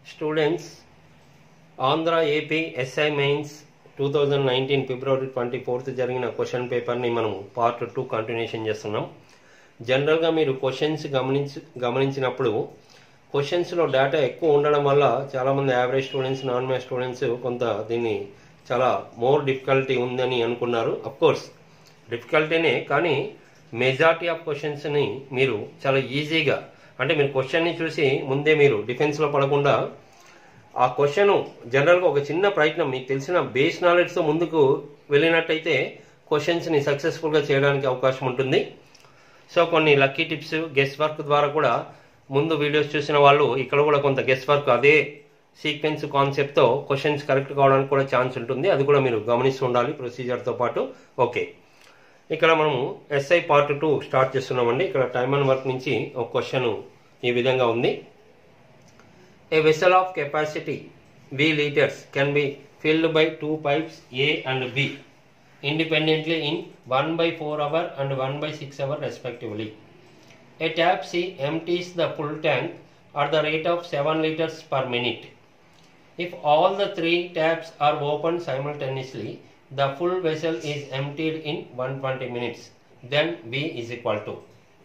Students Andhra AP SI mains two thousand nineteen February twenty fourth జరిగిన question పేపర్ని మనం part two continuation చేస్తున్నాం జనరల్గా మీరు క్వశ్చన్స్ గమనించి గమనించినప్పుడు క్వశ్చన్స్లో డేటా ఎక్కువ ఉండడం వల్ల చాలామంది average students non math students కొంత దీన్ని చాలా మోర్ డిఫికల్టీ ఉందని అనుకున్నారు కోర్స్ డిఫికల్టీనే కానీ మెజారిటీ ఆఫ్ క్వశ్చన్స్ని మీరు చాలా ఈజీగా అంటే మీరు క్వశ్చన్ని చూసి ముందే మీరు డిఫెన్స్లో పడకుండా ఆ క్వశ్చన్ జనరల్గా ఒక చిన్న ప్రయత్నం మీకు తెలిసిన బేస్ నాలెడ్జ్తో ముందుకు వెళ్ళినట్టయితే క్వశ్చన్స్ని సక్సెస్ఫుల్గా చేయడానికి అవకాశం ఉంటుంది సో కొన్ని లక్కీ టిప్స్ గెస్ట్ వర్క్ ద్వారా కూడా ముందు వీడియోస్ చూసిన వాళ్ళు ఇక్కడ కూడా కొంత గెస్ట్ వర్క్ అదే సీక్వెన్స్ కాన్సెప్ట్తో క్వశ్చన్స్ కరెక్ట్ కావడానికి కూడా ఛాన్స్ ఉంటుంది అది కూడా మీరు గమనిస్తూ ఉండాలి ప్రొసీజర్తో పాటు ఓకే ఇక్కడ మనము ఎస్ఐ పార్ట్ టూ స్టార్ట్ చేస్తున్నామండి ఇక్కడ టైమ్ అండ్ వర్క్ నుంచి ఒక క్వశ్చన్ ఈ విధంగా ఉంది A vessel of capacity V liters can be filled by two pipes A and B independently in 1 by 4 hour and 1 by 6 hour respectively. A tap C empties the full tank at the rate of 7 liters per minute. If all the three taps are opened simultaneously, the full vessel is emptied in 120 minutes. Then V is equal to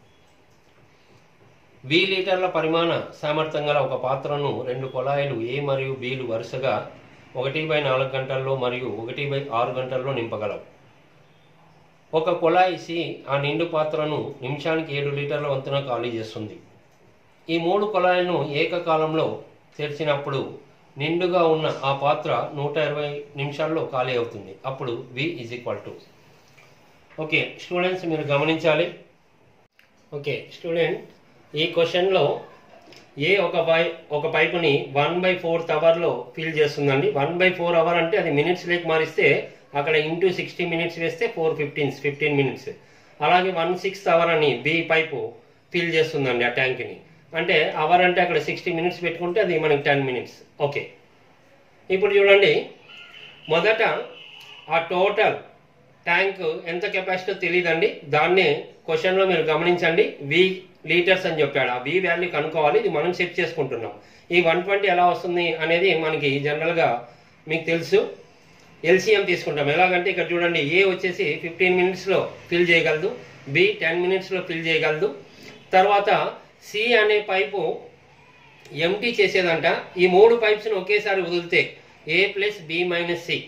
వి లీటర్ల పరిమాణ సామర్థ్యం గల ఒక పాత్రను రెండు కుళాయిలు ఏ మరియు బిలు వరుసగా ఒకటి బై నాలుగు గంటల్లో మరియు ఒకటి బై ఆరు గంటల్లో నింపగలవు ఒక కుళాయి సి ఆ నిండు పాత్రను నిమిషానికి ఏడు లీటర్ల వంతున ఖాళీ చేస్తుంది ఈ మూడు కుళాయిలను ఏకకాలంలో తెరిచినప్పుడు నిండుగా ఉన్న ఆ పాత్ర నూట ఇరవై నిమిషాల్లో ఖాళీ అవుతుంది అప్పుడు V is equal to okay students మీరు గమనించాలి ఓకే స్టూడెంట్ ఈ క్వశ్చన్లో ఏ ఒక పై ఒక పైపుని వన్ బై ఫోర్త్ అవర్లో ఫిల్ చేస్తుందండి వన్ బై ఫోర్ అవర్ అంటే అది మినిట్స్ లేక్ మారిస్తే అక్కడ ఇంటూ సిక్స్టీ మినిట్స్ వేస్తే ఫోర్ ఫిఫ్టీన్స్ ఫిఫ్టీన్ మినిట్స్ అలాగే వన్ సిక్స్త్ అవర్ అని బి పైపు ఫిల్ చేస్తుందండి ఆ ట్యాంక్ని అంటే అవర్ అంటే అక్కడ సిక్స్టీ మినిట్స్ పెట్టుకుంటే అది మనకి టెన్ మినిట్స్ ఓకే ఇప్పుడు చూడండి మొదట ఆ టోటల్ ట్యాంక్ ఎంత కెపాసిటీ తెలియదండి దాన్నే క్వశ్చన్లో మీరు గమనించండి వి లీటర్స్ అని చెప్పాడు ఆ వి వాల్యూ కనుక్కోవాలి ఇది మనం సెట్ చేసుకుంటున్నాం ఈ వన్ ట్వంటీ ఎలా వస్తుంది అనేది మనకి జనరల్గా మీకు తెలుసు ఎల్సిఎం తీసుకుంటాం ఎలాగంటే ఇక్కడ చూడండి ఏ వచ్చేసి ఫిఫ్టీన్ మినిట్స్లో ఫిల్ చేయగలదు బి టెన్ మినిట్స్లో ఫిల్ చేయగలదు తర్వాత సి అనే పైపు ఎంటీ చేసేదంట ఈ మూడు పైప్స్ని ఒకేసారి వదిలితే A plus B minus C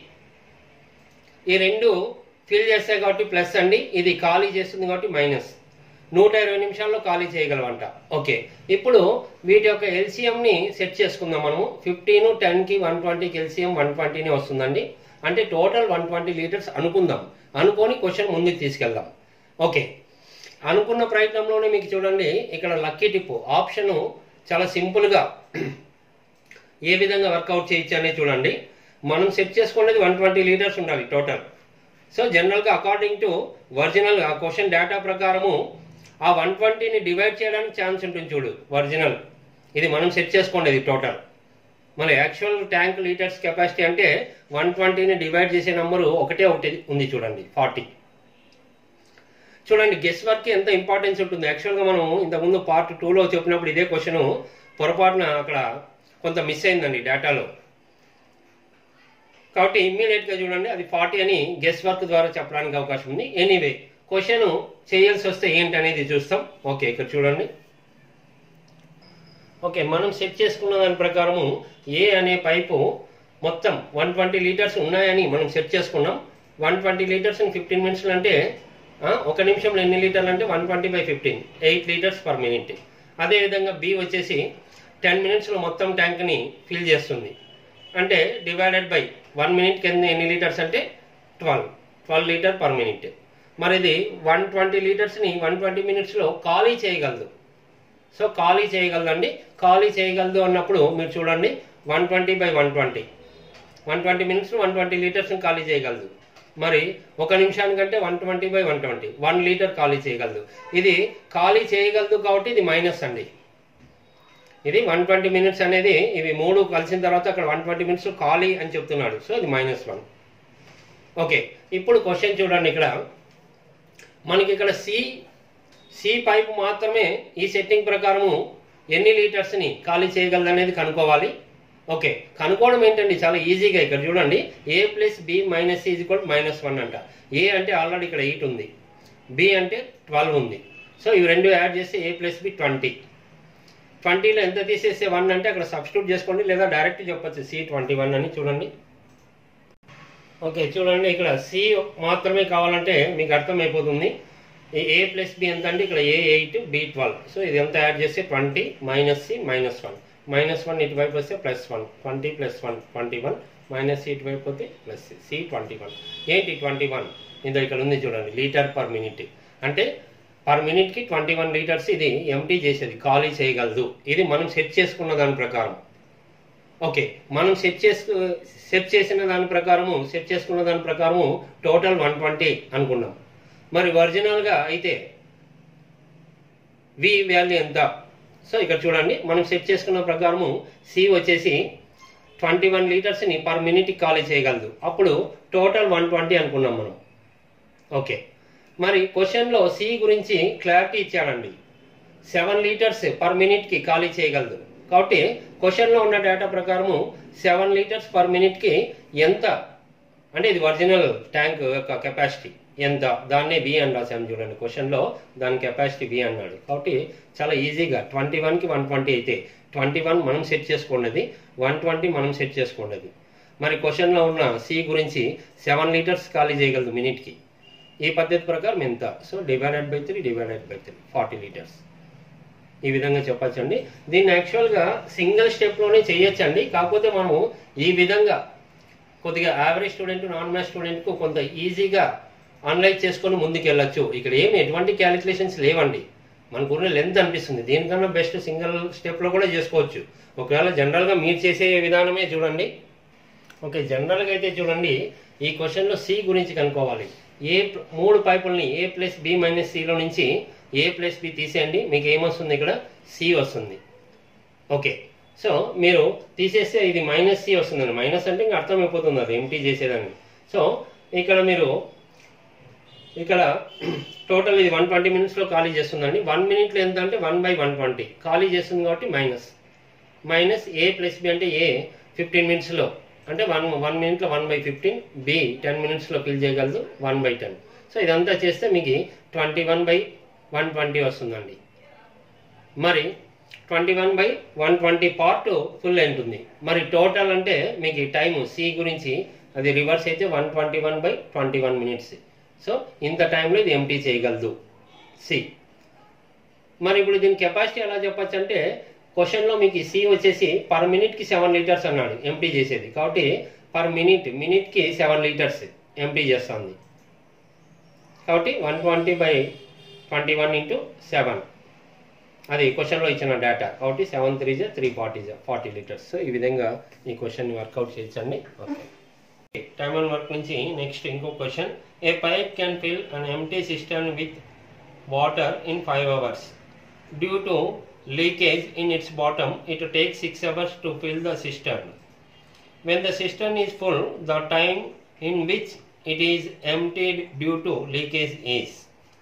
ఈ రెండు ఫిల్ చేస్తాయి కాబట్టి ప్లస్ అండి ఇది ఖాళీ చేస్తుంది కాబట్టి మైనస్ నూట ఇరవై నిమిషాల్లో ఖాళీ చేయగలమంట ఓకే ఇప్పుడు వీటి యొక్క ఎల్సిఎంని సెట్ చేసుకుందాం మనము ఫిఫ్టీన్ టెన్కి వన్ ట్వంటీకి ఎల్సిఎం వన్ ట్వంటీనే వస్తుందండి అంటే టోటల్ వన్ ట్వంటీ లీటర్స్ అనుకుందాం అనుకొని క్వశ్చన్ ముందుకు తీసుకెళ్దాం ఓకే అనుకున్న ప్రయత్నంలోనే మీకు చూడండి ఇక్కడ లక్కీ టిప్ ఆప్షను చాలా సింపుల్గా ఏ విధంగా వర్కౌట్ చేయొచ్చు అనేది చూడండి మనం సెట్ చేసుకునేది వన్ ట్వంటీ లీటర్స్ ఉండాలి టోటల్ సో జనరల్గా అకార్డింగ్ టు ఒరిజినల్ ఆ క్వశ్చన్ డేటా ప్రకారము ఆ వన్ ట్వంటీని డివైడ్ చేయడానికి ఛాన్స్ ఉంటుంది చూడు ఒరిజినల్ ఇది మనం సెట్ చేసుకోండి టోటల్ మన యాక్చువల్ ట్యాంక్ లీటర్స్ కెపాసిటీ అంటే వన్ ట్వంటీని డివైడ్ చేసే నెంబరు ఒకటే ఒకటి ఉంది చూడండి ఫార్టీ చూడండి గెస్ వర్క్ ఎంత ఇంపార్టెన్స్ ఉంటుంది యాక్చువల్గా మనం ఇంతకుముందు పార్ట్ టూలో చెప్పినప్పుడు ఇదే క్వశ్చన్ పొరపాటున అక్కడ కొంత మిస్ అయిందండి డేటాలో కాబట్టి ఇమ్మీడియట్గా చూడండి అది ఫార్టీ అని గెస్ వర్క్ ద్వారా చెప్పడానికి అవకాశం ఉంది ఎనీవే క్వశ్చన్ చేయాల్సి వస్తే ఏంటి అనేది చూస్తాం ఓకే ఇక్కడ చూడండి ఓకే మనం సెట్ చేసుకున్న దాని ప్రకారము ఏ అనే పైపు మొత్తం వన్ ట్వంటీ లీటర్స్ ఉన్నాయని మనం సెట్ చేసుకున్నాం one twenty litres fifteen minutes అంటే ఒక నిమిషంలో ఎన్ని లీటర్లు అంటే one twenty by fifteen eight litres per minute అదేవిధంగా బి వచ్చేసి టెన్ మినిట్స్లో మొత్తం ట్యాంక్ని ఫిల్ చేస్తుంది అంటే డివైడెడ్ బై వన్ మినిట్ కింద ఎన్ని లీటర్స్ అంటే twelve twelve litre per minute మరి ఇది వన్ ట్వంటీ లీటర్స్ని వన్ ట్వంటీ మినిట్స్లో ఖాళీ చేయగలదు సో ఖాళీ చేయగలదండి ఖాళీ చేయగలదు అన్నప్పుడు మీరు చూడండి one twenty by one twenty one twenty minutes one twenty లీటర్స్ని ఖాళీ చేయగలదు మరి ఒక నిమిషానికంటే one twenty by one twenty one litre ఖాళీ చేయగలదు ఇది ఖాళీ చేయగలదు కాబట్టి ఇది మైనస్ అండి ఇది వన్ ట్వంటీ మినిట్స్ అనేది ఇవి మూడు కలిసిన తర్వాత అక్కడ వన్ ట్వంటీ మినిట్స్ ఖాళీ అని చెప్తున్నాడు సో ఇది మైనస్ వన్ ఓకే ఇప్పుడు క్వశ్చన్ చూడండి ఇక్కడ మనకి ఇక్కడ సి సి పైప్ మాత్రమే ఈ సెట్టింగ్ ప్రకారము ఎన్ని లీటర్స్ని ఖాళీ చేయగలదు అనేది కనుక్కోవాలి ఓకే కనుక్కోవడం ఏంటండి చాలా ఈజీగా ఇక్కడ చూడండి A plus B minus is equal minus one అంట ఏ అంటే ఆల్రెడీ ఇక్కడ ఎయిట్ ఉంది బి అంటే ట్వెల్వ్ ఉంది సో ఇవి రెండు యాడ్ చేస్తే ఏ ప్లస్ బి ట్వంటీ ట్వంటీలో ఎంత తీసేస్తే వన్ అంటే అక్కడ సబ్స్టిట్యూట్ చేసుకోండి లేదా డైరెక్ట్ చెప్పొచ్చు సి ట్వంటీ వన్ అని చూడండి ఓకే చూడండి ఇక్కడ సి మాత్రమే కావాలంటే మీకు అర్థమైపోతుంది ఈ ఏ ప్లస్ బి ఎంత అంటే ఇక్కడ A eight B twelve so ఇది ఎంత యాడ్ చేస్తే twenty minus C minus one minus one ఇటువైపు వస్తే plus one twenty plus one twenty one minus C ఇటువైపు పోతే ప్లస్ సి ట్వంటీ వన్ ఏంటి ట్వంటీ వన్ ఇందులో ఇక్కడ ఉంది చూడండి లీటర్ పర్ మినిట్ అంటే పర్ మినిట్కి ట్వంటీ వన్ లీటర్స్ ఇది ఎంటీ చేసేది ఖాళీ చేయగలదు ఇది మనం సెట్ చేసుకున్న దాని ప్రకారం ఓకే మనం సెట్ చేసుకు సెట్ చేసిన దాని ప్రకారము సెట్ చేసుకున్న దాని ప్రకారము టోటల్ వన్ ట్వంటీ అనుకున్నాం మరి ఒరిజినల్గా అయితే వి వాల్యూ ఎంత సో ఇక్కడ చూడండి మనం సెట్ చేసుకున్న ప్రకారము సి వచ్చేసి ట్వంటీ వన్ లీటర్స్ని పర్ మినిట్కి ఖాళీ చేయగలదు అప్పుడు టోటల్ వన్ ట్వంటీ అనుకున్నాం మనం ఓకే మరి క్వశ్చన్లో సి గురించి క్లారిటీ ఇచ్చాడండి సెవెన్ లీటర్స్ పర్ మినిట్కి ఖాళీ చేయగలదు కాబట్టి క్వశ్చన్లో ఉన్న డేటా ప్రకారము సెవెన్ లీటర్స్ పర్ మినిట్కి ఎంత అంటే ఇది ఒరిజినల్ ట్యాంక్ యొక్క కెపాసిటీ ఎంత దాన్నే బి అని రాశాము చూడండి క్వశ్చన్లో దాని కెపాసిటీ బి అన్నాడు కాబట్టి చాలా ఈజీగా ట్వంటీ వన్కి వన్ ట్వంటీ అయితే ట్వంటీ వన్ మనం సెట్ చేసుకున్నది వన్ ట్వంటీ మనం సెట్ చేసుకున్నది మరి క్వశ్చన్లో ఉన్న సి గురించి సెవెన్ లీటర్స్ ఖాళీ చేయగలదు మినిట్కి ఈ పద్ధతి ప్రకారం ఎంత so divided by three divided by three forty litres ఈ విధంగా చెప్పచ్చండి దీన్ని యాక్చువల్గా సింగిల్ స్టెప్లోనే చేయొచ్చండి కాకపోతే మనము ఈ విధంగా కొద్దిగా యావరేజ్ స్టూడెంట్ నాన్ మ్యాథ్ స్టూడెంట్కు కొంత ఈజీగా అనలైజ్ చేసుకొని ముందుకు వెళ్ళొచ్చు ఇక్కడ ఏమి ఎటువంటి క్యాలిక్యులేషన్స్ లేవండి మనకున్న లెంత్ అనిపిస్తుంది దీనికన్నా బెస్ట్ సింగిల్ స్టెప్లో కూడా చేసుకోవచ్చు ఒకవేళ జనరల్గా మీరు చేసే విధానమే చూడండి ఓకే జనరల్గా అయితే చూడండి ఈ క్వశ్చన్లో సి గురించి కనుక్కోవాలి ఏ ప్ల- మూడు పైపుల్ని ఏ ప్లస్ బి మైనస్ సిలో నుంచి ఏ ప్లస్ బి తీసేయండి మీకు ఏమొస్తుంది ఇక్కడ సి వస్తుంది ఓకే సో మీరు తీసేస్తే ఇది మైనస్ సి వస్తుందండి మైనస్ అంటే ఇంకా అర్థమైపోతుంది అది ఎంటీ చేసేదాన్ని సో ఇక్కడ మీరు ఇక్కడ టోటల్ ఇది వన్ ట్వంటీ మినిట్స్లో ఖాళీ చేస్తుందండి వన్ మినిట్లో ఎంత అంటే వన్ బై వన్ ట్వంటీ ఖాళీ చేస్తుంది కాబట్టి minus minus A plus B అంటే ఏ ఫిఫ్టీన్ మినిట్స్లో అంటే వన్ వన్ మినిట్లో one by fifteen B ten మినిట్స్లో ఫిల్ చేయగలదు వన్ బై టెన్ సో ఇదంతా చేస్తే మీకు twenty one by one twenty వస్తుందండి మరి twenty one by one twenty part full ఉంటుంది మరి టోటల్ అంటే మీకు టైం సి గురించి అది రివర్స్ అయితే one twenty one by twenty one minutes so ఇంత టైంలో ఇది ఎంటీ చేయగలదు సి మరి ఇప్పుడు దీని కెపాసిటీ ఎలా చెప్పొచ్చు అంటే క్వశ్చన్లో మీకు సి వచ్చేసి పర్ మినిట్కి సెవెన్ లీటర్స్ అన్నాడు ఎంటీ చేసేది కాబట్టి పర్ మినిట్ మినిట్కి సెవెన్ లీటర్స్ ఎంటీ చేస్తుంది కాబట్టి one twenty by twenty one into seven అది క్వశ్చన్లో ఇచ్చిన డేటా కాబట్టి సెవెన్ త్రీ జా త్రీ ఫార్టీ జా ఫార్టీ లీటర్స్ సో ఈ విధంగా ఈ క్వశ్చన్ని వర్కౌట్ చేయొచ్చండి ఓకే టైమ్ అండ్ వర్క్ నుంచి నెక్స్ట్ ఇంకో question A pipe can fill an empty system with water in five hours due to leakage in its bottom it take six hours to fill the cistern when the cistern is full the time in which it is emptied due to leakage is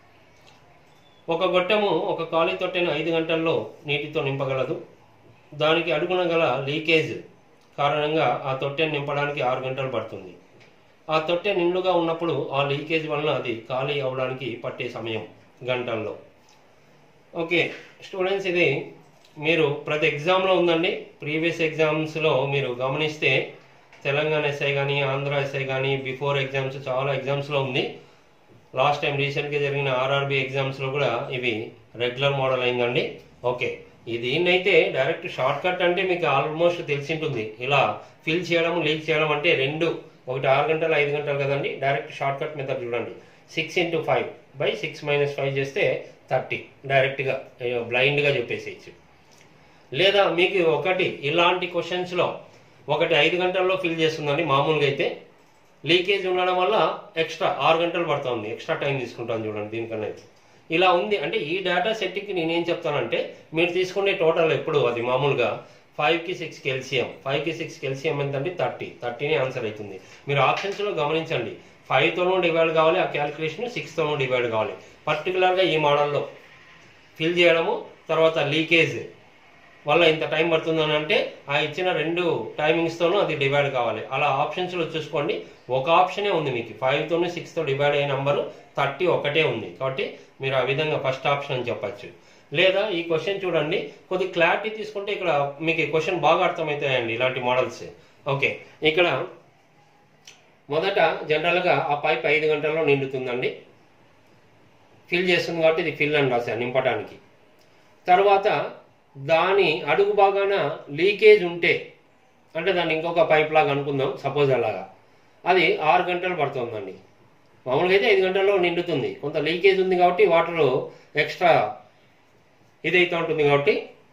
ఒక గొట్టము ఒక ఖాళీ తొట్టెను ఐదు గంటల్లో నీటితో నింపగలదు దానికి అడుగున గల leakage కారణంగా ఆ తొట్టెను నింపడానికి ఆరు గంటలు పడుతుంది ఆ తొట్టె నిండుగా ఉన్నప్పుడు ఆ లీకేజ్ వలన అది ఖాళీ అవడానికి పట్టే సమయం గంటల్లో ఓకే స్టూడెంట్స్ ఇది మీరు ప్రతి ఎగ్జామ్లో ఉందండి ప్రీవియస్ ఎగ్జామ్స్లో మీరు గమనిస్తే తెలంగాణ ఎస్ఐ కానీ ఆంధ్ర ఎస్ఐ కానీ బిఫోర్ ఎగ్జామ్స్ చాలా ఎగ్జామ్స్లో ఉంది లాస్ట్ టైం రీసెంట్గా జరిగిన ఆర్ఆర్బి ఎగ్జామ్స్లో కూడా ఇవి రెగ్యులర్ మోడల్ అయిందండి ఓకే ఇది దీన్నైతే డైరెక్ట్ షార్ట్ కట్ అంటే మీకు ఆల్మోస్ట్ తెలిసింటుంది ఇలా ఫిల్ చేయడం లీక్ చేయడం అంటే రెండు ఒకటి ఆరు గంటలు ఐదు గంటలు కదండి డైరెక్ట్ షార్ట్ కట్ మెథడ్ చూడండి six into five by six minus five చేస్తే థర్టీ డైరెక్ట్గా బ్లైండ్గా చెప్పేసేయచ్చు లేదా మీకు ఒకటి ఇలాంటి క్వశ్చన్స్లో ఒకటి ఐదు గంటల్లో ఫిల్ చేస్తుందండి మామూలుగా అయితే లీకేజ్ ఉండడం వల్ల ఎక్స్ట్రా ఆరు గంటలు పడుతుంది ఎక్స్ట్రా టైం తీసుకుంటాను చూడండి దీనికన్నా అయితే. ఇలా ఉంది అంటే ఈ డేటా సెట్కి నేనేం చెప్తానంటే మీరు తీసుకునే టోటల్ ఎప్పుడు అది మామూలుగా ఫైవ్కి సిక్స్ కెల్సియం ఫైవ్కి సిక్స్ కెల్సియం ఎంతంటే థర్టీ థర్టీనే ఆన్సర్ అవుతుంది మీరు ఆప్షన్స్లో గమనించండి ఫైవ్తోనూ డివైడ్ కావాలి ఆ క్యాలిక్యులేషన్ సిక్స్తోనూ డివైడ్ కావాలి పర్టికులర్గా ఈ మోడల్లో ఫిల్ చేయడము తర్వాత లీకేజ్ వల్ల ఇంత టైం పడుతుందని అంటే ఆ ఇచ్చిన రెండు టైమింగ్స్తోనూ అది డివైడ్ కావాలి అలా ఆప్షన్స్లో చూసుకోండి ఒక ఆప్షనే ఉంది మీకు ఫైవ్తోనూ సిక్స్తో డివైడ్ అయిన నంబరు థర్టీ ఒకటే ఉంది కాబట్టి మీరు ఆ విధంగా ఫస్ట్ ఆప్షన్ అని చెప్పచ్చు లేదా ఈ క్వశ్చన్ చూడండి కొద్ది క్లారిటీ తీసుకుంటే ఇక్కడ మీకు ఈ క్వశ్చన్ బాగా అర్థమవుతాయండి ఇలాంటి మోడల్స్ ఓకే ఇక్కడ మొదట జనరల్గా ఆ పైప్ ఐదు గంటల్లో నిండుతుందండి ఫిల్ చేస్తుంది కాబట్టి ఇది ఫిల్ అని రాశాను నింపడానికి తర్వాత దాని అడుగు భాగాన లీకేజ్ ఉంటే అంటే దాన్ని ఇంకొక పైప్ లాగా అనుకుందాం సపోజ్ అలాగా అది ఆరు గంటలు పడుతుందండి మామూలుగా అయితే ఐదు గంటల్లో నిండుతుంది కొంత లీకేజ్ ఉంది కాబట్టి వాటర్ ఎక్స్ట్రా ఇదైతే ఉంటుంది కాబట్టి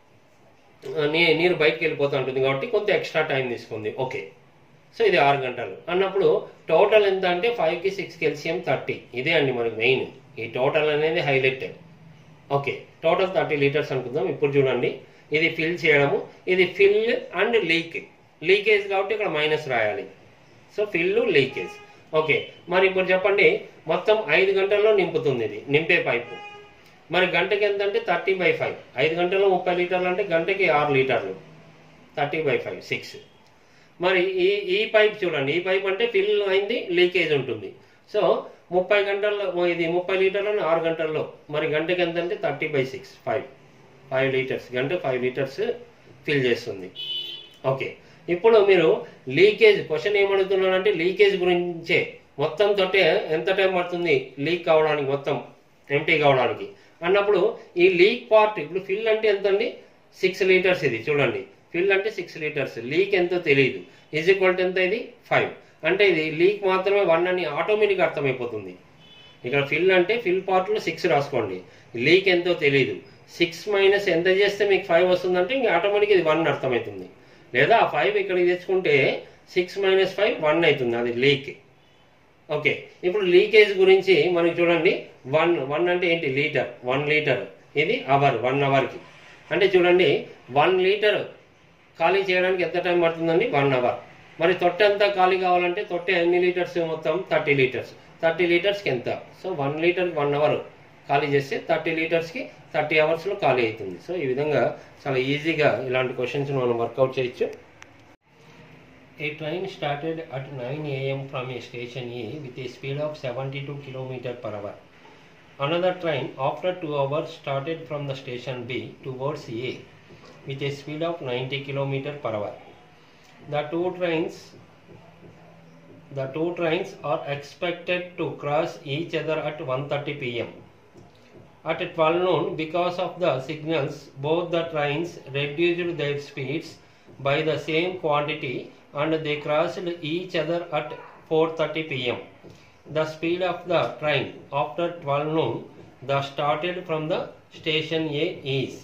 నీ నీరు బయటకు వెళ్ళిపోతూ ఉంటుంది కాబట్టి కొంత ఎక్స్ట్రా టైం తీసుకుంది ఓకే సో ఇది ఆరు గంటలు అన్నప్పుడు టోటల్ ఎంత అంటే ఫైవ్కి సిక్స్కి ఎల్సిఎం థర్టీ ఇదే అండి మనకి మెయిన్ ఈ టోటల్ అనేది highlight okay total thirty litres అనుకుందాం ఇప్పుడు చూడండి ఇది ఫిల్ చేయడము ఇది ఫిల్ అండ్ లీక్ లీకేజ్ కాబట్టి ఇక్కడ మైనస్ రాయాలి సో ఫిల్ లీకేజ్ ఓకే మరి ఇప్పుడు చెప్పండి మొత్తం ఐదు గంటల్లో నింపుతుంది ఇది నింపే పైపు మరి గంటకి ఎంత అంటే థర్టీ బై ఫైవ్ ఐదు గంటల్లో ముప్పై లీటర్లు అంటే గంటకి ఆరు లీటర్లు థర్టీ బై ఫైవ్ సిక్స్ మరి ఈ ఈ పైప్ చూడండి ఈ పైప్ అంటే ఫిల్ అయింది లీకేజ్ ఉంటుంది సో ముప్పై గంటల్లో ఓ ఇది ముప్పై లీటర్లను ఆరు గంటల్లో మరి గంటకి ఎంత అంటే thirty by six five five litres గంట ఫైవ్ లీటర్స్ ఫిల్ చేస్తుంది ఓకే ఇప్పుడు మీరు లీకేజ్ క్వశ్చన్ ఏమడుగుతున్నారంటే లీకేజ్ గురించే మొత్తం తోటే ఎంత టైం పడుతుంది లీక్ కావడానికి మొత్తం ఎంటీ కావడానికి అన్నప్పుడు ఈ లీక్ పార్ట్ ఇప్పుడు ఫిల్ అంటే ఎంత అండి సిక్స్ లీటర్స్ ఇది చూడండి ఫిల్ అంటే సిక్స్ లీటర్స్ లీక్ ఎంతో తెలియదు ఈజ్ ఈక్వల్ ఎంత ఇది ఫైవ్ అంటే ఇది లీక్ మాత్రమే వన్ అని ఆటోమేటిక్ అర్థమైపోతుంది ఇక్కడ ఫిల్ అంటే ఫిల్ పార్ట్లో సిక్స్ రాసుకోండి లీక్ ఎంతో తెలియదు సిక్స్ మైనస్ ఎంత చేస్తే మీకు ఫైవ్ వస్తుందంటే ఇంక ఆటోమేటిక్ ఇది వన్ అర్థమవుతుంది లేదా ఆ ఫైవ్ ఇక్కడికి తెచ్చుకుంటే సిక్స్ మైనస్ ఫైవ్ వన్ అవుతుంది అది లీక్ ఓకే ఇప్పుడు లీకేజ్ గురించి మనకి చూడండి వన్ వన్ అంటే ఏంటి లీటర్ వన్ లీటర్ ఇది అవర్ వన్ అవర్కి అంటే చూడండి వన్ లీటర్ ఖాళీ చేయడానికి ఎంత టైం పడుతుందండి వన్ అవర్ మరి తొట్టె అంతా ఖాళీ కావాలంటే తొట్టె ఎన్ని లీటర్స్ మొత్తం థర్టీ లీటర్స్ థర్టీ లీటర్స్కి ఎంత so one litre one hour ఖాళీ చేస్తే థర్టీ లీటర్స్కి థర్టీ అవర్స్లో ఖాళీ అవుతుంది సో ఈ విధంగా చాలా ఈజీగా ఇలాంటి క్వశ్చన్స్ మనం వర్కౌట్ చేయొచ్చు A train started at 9 a.m. from a station A with a speed of 72 km per hour. Another train after 2 hours started from the station B towards A with a speed of 90 km per hour. The two trains the two trains are expected to cross each other at 1:30 p.m. At 12 noon, because of the signals, both the trains reduced their speeds by the same quantity and they crossed each other at 4:30 p.m. The speed of the train after 12 noon, the started from the station A is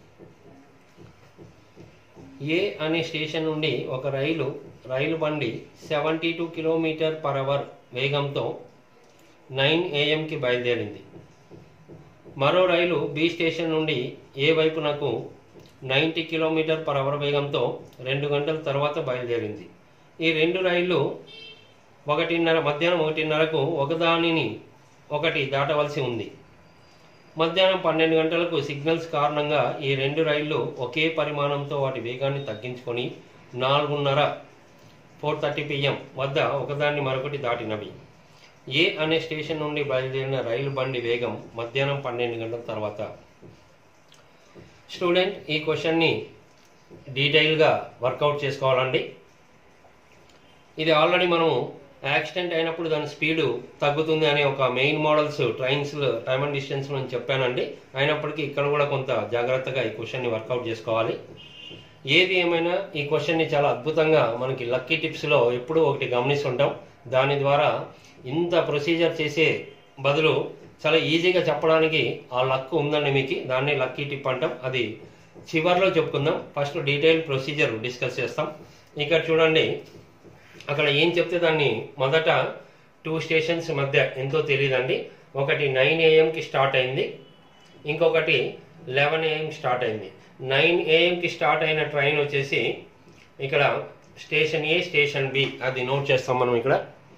ఏ అనే station నుండి ఒక రైలు రైలు బండి seventy two kilometre per hour వేగంతో nine ఏఎంకి బయలుదేరింది మరో రైలు బి స్టేషన్ నుండి ఏ వైపునకు నైంటీ కిలోమీటర్ పర్ అవర్ వేగంతో రెండు గంటల తర్వాత బయలుదేరింది ఈ రెండు రైళ్లు ఒకటిన్నర మధ్యాహ్నం ఒకటిన్నరకు ఒకదానిని ఒకటి దాటవలసి ఉంది మధ్యాహ్నం పన్నెండు గంటలకు సిగ్నల్స్ కారణంగా ఈ రెండు రైళ్లు ఒకే పరిమాణంతో వాటి వేగాన్ని తగ్గించుకొని నాలుగున్నర ఫోర్ థర్టీ పిఎం వద్ద ఒకదాన్ని మరొకటి దాటినవి ఏ అనే స్టేషన్ నుండి బయలుదేరిన రైలు బండి వేగం మధ్యాహ్నం పన్నెండు గంటల తర్వాత స్టూడెంట్ ఈ క్వశ్చన్ని డీటెయిల్గా వర్కౌట్ చేసుకోవాలండి ఇది ఆల్రెడీ మనం యాక్సిడెంట్ అయినప్పుడు దాని స్పీడు తగ్గుతుంది అనే ఒక main models trains time and distance నేను చెప్పానండి అయినప్పటికీ ఇక్కడ కూడా కొంత జాగ్రత్తగా ఈ క్వశ్చన్ని వర్కౌట్ చేసుకోవాలి ఏది ఏమైనా ఈ క్వశ్చన్ని చాలా అద్భుతంగా మనకి లక్కీ టిప్స్లో ఎప్పుడూ ఒకటి గమనిస్తుంటాం దాని ద్వారా ఇంత ప్రొసీజర్ చేసే బదులు చాలా ఈజీగా చెప్పడానికి ఆ లక్ ఉందండి మీకు దాన్ని లక్కీ టిప్ అంటాం అది చివర్లో చెప్పుకుందాం ఫస్ట్ డీటెయిల్ ప్రొసీజర్ డిస్కస్ చేస్తాం ఇక్కడ చూడండి అక్కడ ఏం చెప్తే దాన్ని మొదట టూ స్టేషన్స్ మధ్య ఎంతో తెలియదండి ఒకటి నైన్ ఏఎంకి స్టార్ట్ అయింది ఇంకొకటి లెవెన్ ఏఎం స్టార్ట్ అయింది నైన్ ఏఎంకి స్టార్ట్ అయిన ట్రైన్ వచ్చేసి ఇక్కడ స్టేషన్ ఏ స్టేషన్ బి అది నోట్ చేస్తాం మనం ఇక్కడ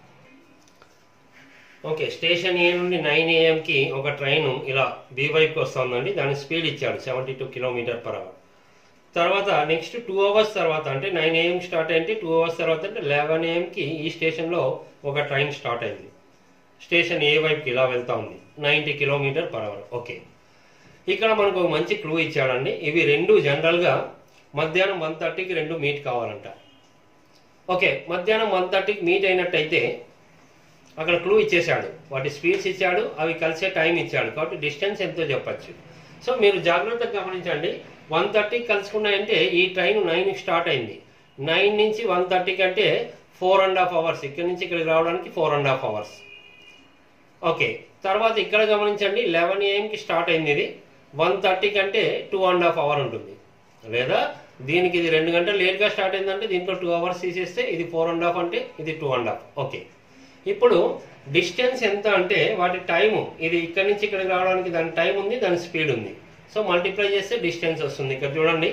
ఓకే స్టేషన్ ఏ నుండి నైన్ ఏఎంకి ఒక ట్రైన్ ఇలా బి వైపుకి వస్తుందండి దాని స్పీడ్ ఇచ్చాడు seventy two kilometre per hour తర్వాత నెక్స్ట్ టూ అవర్స్ తర్వాత అంటే నైన్ ఏఎం స్టార్ట్ అయింది టూ అవర్స్ తర్వాత అంటే లెవెన్ ఏఎంకి ఈ స్టేషన్లో ఒక ట్రైన్ స్టార్ట్ అయింది స్టేషన్ ఏ వైపుకి ఇలా వెళ్తా ఉంది ninety kilometre per hour okay ఇక్కడ మనకు ఒక మంచి క్లూ ఇచ్చాడండి ఇవి రెండు జనరల్గా మధ్యాహ్నం వన్ థర్టీకి రెండు మీట్ కావాలంట ఓకే మధ్యాహ్నం వన్ థర్టీకి మీట్ అయినట్టయితే అక్కడ క్లూ ఇచ్చేశాడు వాటి స్పీడ్స్ ఇచ్చాడు అవి కలిసే టైం ఇచ్చాడు కాబట్టి డిస్టెన్స్ ఎంతో చెప్పచ్చు సో మీరు జాగ్రత్తగా గమనించండి వన్ థర్టీకి కలుసుకున్నాయంటే ఈ ట్రైన్ నైన్కి స్టార్ట్ అయింది నైన్ నుంచి వన్ థర్టీకి అంటే ఫోర్ అండ్ హాఫ్ అవర్స్ ఇక్కడ నుంచి ఇక్కడికి రావడానికి four and half hours okay తర్వాత ఇక్కడ గమనించండి లెవెన్ ఏఎంకి స్టార్ట్ అయింది ఇది వన్ థర్టీ కంటే టూ అండ్ హాఫ్ అవర్ ఉంటుంది లేదా దీనికి ఇది రెండు గంటలు లేట్గా స్టార్ట్ అయిందంటే దీంట్లో టూ అవర్స్ తీసేస్తే ఇది ఫోర్ అండ్ హాఫ్ అంటే ఇది టూ అండ్ హాఫ్ ఓకే ఇప్పుడు డిస్టెన్స్ ఎంత అంటే వాటి టైము ఇది ఇక్కడ నుంచి ఇక్కడికి రావడానికి దాని టైం ఉంది దాని స్పీడ్ ఉంది సో మల్టిప్లై చేస్తే డిస్టెన్స్ వస్తుంది ఇక్కడ చూడండి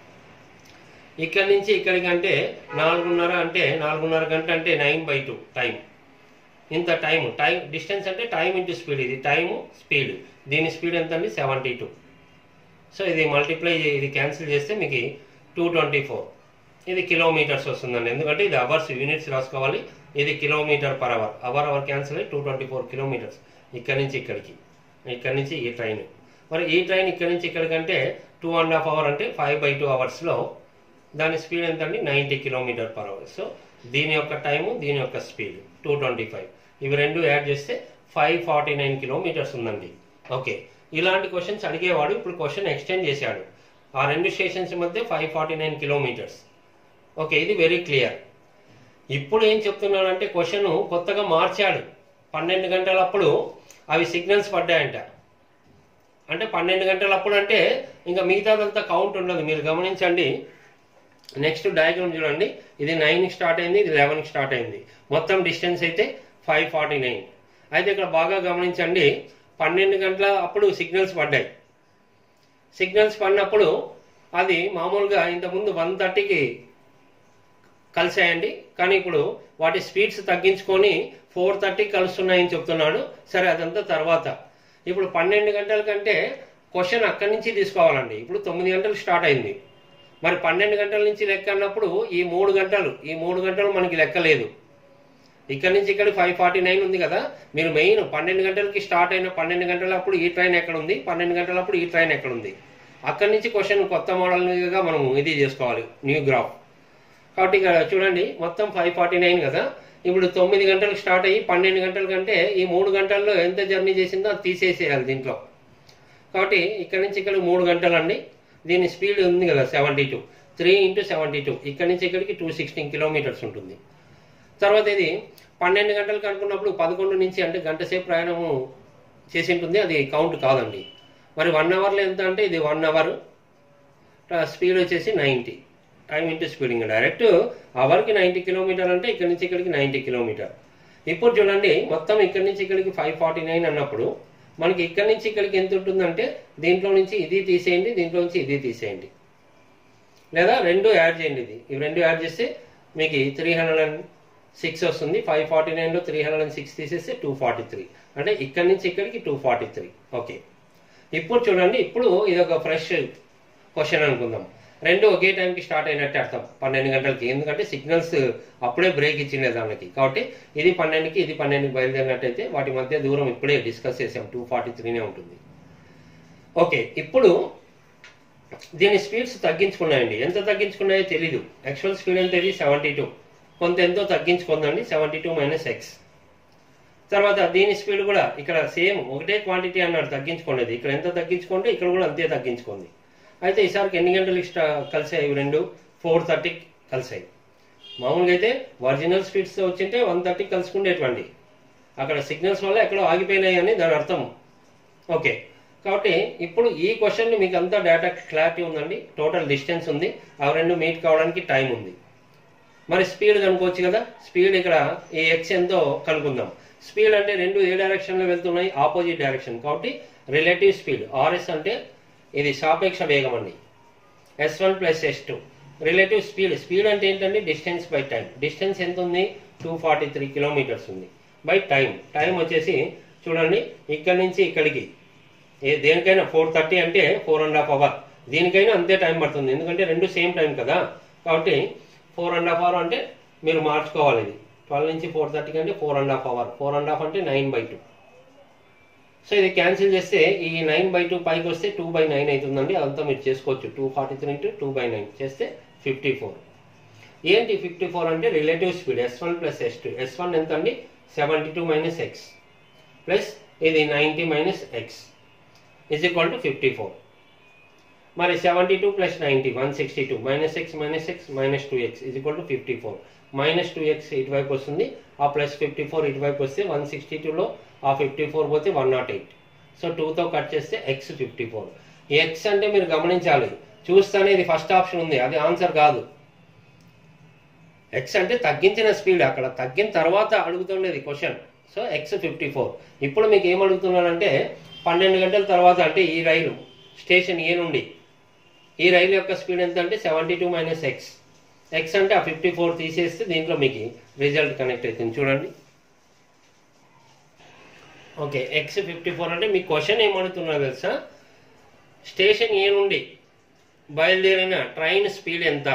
ఇక్కడ నుంచి ఇక్కడికి అంటే నాలుగున్నర అంటే నాలుగున్నర గంట అంటే నైన్ బై టూ టైం ఇంత టైం టైం డిస్టెన్స్ అంటే టైం ఇంటూ స్పీడ్ ఇది టైము స్పీడ్ దీని స్పీడ్ ఎంత అండి సెవెంటీ టూ సో ఇది మల్టిప్లై ఇది క్యాన్సిల్ చేస్తే మీకు టూ ట్వంటీ ఫోర్ ఇది కిలోమీటర్స్ వస్తుందండి ఎందుకంటే ఇది అవర్స్ యూనిట్స్ రాసుకోవాలి ఇది kilometre per hour hour hour cancel అయ్యి టూ ట్వంటీ ఫోర్ కిలోమీటర్స్ ఇక్కడి నుంచి ఇక్కడికి ఇక్కడి నుంచి ఈ ట్రైన్ మరి ఈ ట్రైన్ ఇక్కడి నుంచి ఇక్కడికంటే టూ అండ్ హాఫ్ అవర్ అంటే ఫైవ్ బై టూ అవర్స్లో దాని స్పీడ్ ఎంత అండి ninety kilometre per hour so దీని యొక్క టైము దీని యొక్క స్పీడ్ టూ ట్వంటీ ఫైవ్ ఇవి రెండు యాడ్ చేస్తే ఫైవ్ ఫార్టీ నైన్ కిలోమీటర్స్ ఉందండి ఓకే ఇలాంటి క్వశ్చన్స్ అడిగేవాడు ఇప్పుడు క్వశ్చన్ ఎక్స్టెండ్ చేశాడు ఆ రెండు స్టేషన్స్ మధ్య five forty nine kilometres okay ఇది వెరీ క్లియర్ ఇప్పుడు ఏం చెప్తున్నాడంటే క్వశ్చన్ కొత్తగా మార్చాడు పన్నెండు గంటలప్పుడు అవి సిగ్నల్స్ పడ్డాయంట అంటే పన్నెండు గంటలప్పుడు అంటే ఇంకా మిగతాదంతా కౌంట్ ఉండదు మీరు గమనించండి నెక్స్ట్ డయాగ్రామ్ చూడండి ఇది నైన్కి స్టార్ట్ అయింది ఇది లెవెన్కి స్టార్ట్ అయింది మొత్తం డిస్టెన్స్ అయితే ఫైవ్ ఫార్టీ నైన్ అయితే ఇక్కడ బాగా గమనించండి పన్నెండు గంటల అప్పుడు సిగ్నల్స్ పడ్డాయి సిగ్నల్స్ పడినప్పుడు అది మామూలుగా ఇంతకుముందు వన్ థర్టీకి కలిసాయండి కానీ ఇప్పుడు వాటి స్పీడ్స్ తగ్గించుకొని ఫోర్ థర్టీకి కలుస్తున్నాయని చెప్తున్నాడు సరే అదంతా తర్వాత ఇప్పుడు పన్నెండు గంటల కంటే క్వశ్చన్ అక్కడి నుంచి తీసుకోవాలండి ఇప్పుడు తొమ్మిది గంటలు స్టార్ట్ అయింది మరి పన్నెండు గంటల నుంచి లెక్క అన్నప్పుడు ఈ మూడు గంటలు ఈ మూడు గంటలు మనకి లెక్క లేదు ఇక్కడ నుంచి ఇక్కడ ఫైవ్ ఫార్టీ నైన్ ఉంది కదా మీరు మెయిన్ పన్నెండు గంటలకి స్టార్ట్ అయిన పన్నెండు గంటలప్పుడు ఈ ట్రైన్ ఎక్కడ ఉంది పన్నెండు గంటలప్పుడు ఈ ట్రైన్ ఎక్కడ ఉంది అక్కడి నుంచి క్వశ్చన్ కొత్త మోడల్గా మనం ఇది చేసుకోవాలి న్యూ గ్రాఫ్ కాబట్టి ఇక్కడ చూడండి మొత్తం ఫైవ్ ఫార్టీ నైన్ కదా ఇప్పుడు తొమ్మిది గంటలకు స్టార్ట్ అయ్యి పన్నెండు గంటల కంటే ఈ మూడు గంటల్లో ఎంత జర్నీ చేసిందో అది తీసేసేయాలి దీంట్లో కాబట్టి ఇక్కడ నుంచి ఇక్కడ మూడు గంటలు అండి దీని స్పీడ్ ఉంది కదా seventy two three into seventy two ఇక్కడ నుంచి ఇక్కడికి టూ సిక్స్టీన్ కిలోమీటర్స్ ఉంటుంది తర్వాత ఇది పన్నెండు గంటలకు అనుకున్నప్పుడు పదకొండు నుంచి అంటే గంట సేపు ప్రయాణము చేసి ఉంటుంది అది కౌంట్ కాదండి మరి వన్ అవర్లో ఎంత అంటే ఇది వన్ అవర్ స్పీడ్ వచ్చేసి నైంటీ టైం ఇంటూ స్పీడ్ ఇంకా డైరెక్ట్ అవర్కి నైంటీ కిలోమీటర్ అంటే ఇక్కడ నుంచి ఇక్కడికి నైంటీ కిలోమీటర్ ఇప్పుడు చూడండి మొత్తం ఇక్కడ నుంచి ఇక్కడికి ఫైవ్ ఫార్టీ నైన్ అన్నప్పుడు మనకి ఇక్కడ నుంచి ఇక్కడికి ఎంత ఉంటుందంటే దీంట్లో నుంచి ఇది తీసేయండి దీంట్లో నుంచి ఇది తీసేయండి లేదా రెండు యాడ్ చేయండి ఇది ఇవి రెండు యాడ్ చేస్తే మీకు త్రీ హండ్రెడ్ అండ్ సిక్స్ వస్తుంది ఫైవ్ ఫార్టీ నైన్లో త్రీ హండ్రెడ్ అండ్ సిక్స్ తీసేస్తే టూ ఫార్టీ త్రీ అంటే ఇక్కడి నుంచి ఇక్కడికి టూ ఫార్టీ త్రీ ఓకే ఇప్పుడు చూడండి ఇప్పుడు ఇది ఒక ఫ్రెష్ క్వశ్చన్ అనుకుందాం రెండు ఒకే టైంకి స్టార్ట్ అయినట్టే అర్థం పన్నెండు గంటలకి ఎందుకంటే సిగ్నల్స్ అప్పుడే బ్రేక్ ఇచ్చిండే దానికి కాబట్టి ఇది పన్నెండుకి ఇది పన్నెండుకి బయలుదేరినట్టయితే వాటి మధ్య దూరం ఇప్పుడే డిస్కస్ చేసాం టూ ఫార్టీ త్రీనే ఉంటుంది ఓకే ఇప్పుడు దీని స్పీడ్స్ తగ్గించుకున్నాయండి ఎంత తగ్గించుకున్నాయో తెలీదు యాక్చువల్ స్పీడ్ ఎంత ఇది సెవెంటీ టూ కొంత ఎంతో తగ్గించుకుందండి సెవెంటీ టూ మైనస్ ఎక్స్ తర్వాత దీని స్పీడ్ కూడా ఇక్కడ సేమ్ ఒకటే క్వాంటిటీ అన్నాడు తగ్గించుకోండి ఇక్కడ ఎంత తగ్గించుకోండి ఇక్కడ కూడా అంతే తగ్గించుకోండి అయితే ఈసారికి ఎన్ని గంటలకు స్టా కలిసాయి ఇవి రెండు ఫోర్ థర్టీకి కలిసాయి మామూలుగా అయితే ఒరిజినల్ స్పీడ్స్ వచ్చింటే వన్ థర్టీకి కలుసుకుండేటువంటి అక్కడ సిగ్నల్స్ వల్ల ఎక్కడో ఆగిపోయినాయి అని దాని అర్థం ఓకే కాబట్టి ఇప్పుడు ఈ క్వశ్చన్ మీకు అంతా డేటా క్లారిటీ ఉందండి టోటల్ డిస్టెన్స్ ఉంది అవి రెండు మీట్ కావడానికి టైం ఉంది మరి స్పీడ్ కనుక్కోవచ్చు కదా స్పీడ్ ఇక్కడ ఈ ఎక్స్ ఎంతో కనుక్కుందాం స్పీడ్ అంటే రెండు ఏ డైరెక్షన్లో వెళ్తున్నాయి ఆపోజిట్ డైరెక్షన్ కాబట్టి రిలేటివ్ స్పీడ్ ఆర్ఎస్ అంటే ఇది సాపేక్ష వేగం అండి S one plus S two relative speed speed అంటే ఏంటండి డిస్టెన్స్ బై టైం డిస్టెన్స్ ఎంత ఉంది టూ ఫార్టీ త్రీ కిలోమీటర్స్ ఉంది బై టైం టైం వచ్చేసి చూడండి ఇక్కడి నుంచి ఇక్కడికి ఏ దేనికైనా ఫోర్ థర్టీ అంటే ఫోర్ అండ్ హాఫ్ అవర్ దీనికైనా అంతే టైం పడుతుంది ఎందుకంటే రెండు సేమ్ టైం కదా కాబట్టి ఫోర్ అండ్ హాఫ్ అవర్ అంటే మీరు మార్చుకోవాలి ఇది ట్వెల్వ్ నుంచి ఫోర్ థర్టీకి అంటే four and half hour four and half అంటే నైన్ బై టూ సో ఇది క్యాన్సిల్ చేస్తే ఈ నైన్ బై టూ పైకి వస్తే టూ బై నైన్ అవుతుందండి అదంతా మీరు చేసుకోవచ్చు two forty three into two by nine చేస్తే ఫిఫ్టీ ఫోర్ ఏంటి ఫిఫ్టీ ఫోర్ అంటే relative speed S one plus S two S one ఎంత అండి seventy two minus X plus ఇది ninety minus X is equal to fifty four మరి seventy two plus ninety one sixty two minus X minus X minus two X is equal to fifty four minus two X ఇటువైపు వస్తుంది ఆ plus fifty four ఇటువైపు వస్తే one sixty టూలో ఆ fifty four పోతే one naught eight so టూతో cut చేస్తే ఎక్స్ ఫిఫ్టీ ఫోర్ ఎక్స్ అంటే మీరు గమనించాలి చూస్తేనే ఇది ఫస్ట్ ఆప్షన్ ఉంది అది ఆన్సర్ కాదు ఎక్స్ అంటే తగ్గించిన స్పీడ్ అక్కడ తగ్గిన తర్వాత అడుగుతుండేది question so X fifty four ఇప్పుడు మీకు ఏం అడుగుతున్నానంటే పన్నెండు గంటల తర్వాత అంటే ఈ రైలు స్టేషన్ ఏ నుండి ఈ రైలు యొక్క స్పీడ్ ఎంత అంటే seventy two minus X X అంటే ఆ ఫిఫ్టీ ఫోర్ తీసేస్తే దీంట్లో మీకు రిజల్ట్ కనెక్ట్ అవుతుంది చూడండి ఓకే ఎక్స్ ఫిఫ్టీ ఫోర్ అంటే మీ క్వశ్చన్ ఏమడుతున్నారు తెలుసా స్టేషన్ ఏ నుండి బయలుదేరిన ట్రైన్ స్పీడ్ ఎంత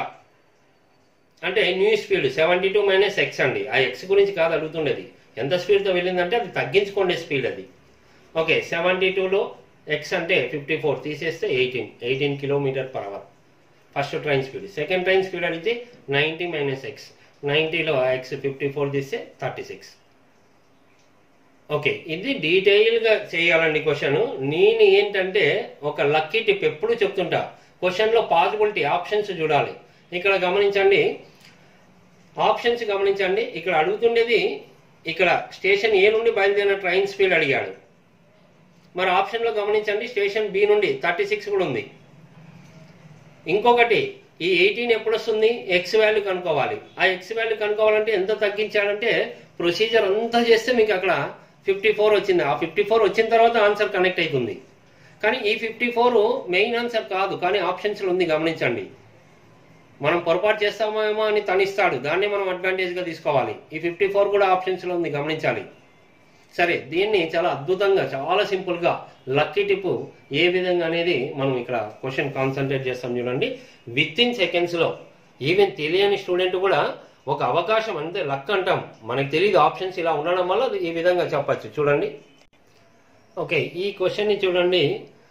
అంటే new speed seventy two minus X అండి ఆ ఎక్స్ గురించి కాదు అడుగుతుండేది ఎంత స్పీడ్తో వెళ్ళిందంటే అది తగ్గించుకోండి స్పీడ్ అది ఓకే సెవెంటీ టూలో ఎక్స్ అంటే ఫిఫ్టీ ఫోర్ తీసేస్తే eighteen eighteen kilometre per hour first train speed second train speed అడిగితే నైంటీ మైనస్ ఎక్స్ నైంటీలో ఎక్స్ ఫిఫ్టీ ఫోర్ తీస్తే థర్టీ సిక్స్ ఓకే ఇది డీటెయిల్గా చేయాలండి క్వశ్చన్ నేను ఏంటంటే ఒక లక్కీ టిప్ ఎప్పుడు చెప్తుంటా క్వశ్చన్లో పాసిబిలిటీ ఆప్షన్స్ చూడాలి ఇక్కడ గమనించండి ఆప్షన్స్ గమనించండి ఇక్కడ అడుగుతుండేది ఇక్కడ స్టేషన్ ఏ నుండి బయలుదేరిన ట్రైన్ స్పీడ్ అడిగాడు మరి ఆప్షన్లో గమనించండి స్టేషన్ బి నుండి థర్టీ సిక్స్ కూడా ఉంది ఇంకొకటి ఈ ఎయిటీన్ ఎప్పుడు వస్తుంది ఎక్స్ వాల్యూ కనుక్కోవాలి ఆ ఎక్స్ వాల్యూ కనుక్కోవాలంటే ఎంత తగ్గించాడంటే ప్రొసీజర్ అంతా చేస్తే మీకు అక్కడ ఫిఫ్టీ ఫోర్ వచ్చింది ఆ ఫిఫ్టీ ఫోర్ వచ్చిన తర్వాత ఆన్సర్ కనెక్ట్ అవుతుంది కానీ ఈ ఫిఫ్టీ ఫోర్ మెయిన్ ఆన్సర్ కాదు కానీ ఆప్షన్స్లో ఉంది గమనించండి మనం పొరపాటు చేస్తామేమో అని తనిస్తాడు దాన్ని మనం అడ్వాంటేజ్గా తీసుకోవాలి ఈ ఫిఫ్టీ ఫోర్ కూడా ఆప్షన్స్లో ఉంది గమనించాలి సరే దీన్ని చాలా అద్భుతంగా చాలా సింపుల్గా లక్కీ టిప్ ఏ విధంగా అనేది మనం ఇక్కడ క్వశ్చన్ కాన్సన్ట్రేట్ చేస్తాం చూడండి విత్ ఇన్ సెకండ్స్లో ఈవెన్ తెలియని స్టూడెంట్ కూడా ఒక అవకాశం అంతే లక్ అంటాం మనకు తెలియదు ఆప్షన్స్ ఇలా ఉండడం వల్ల అది ఈ విధంగా చెప్పచ్చు చూడండి ఓకే ఈ క్వశ్చన్ని చూడండి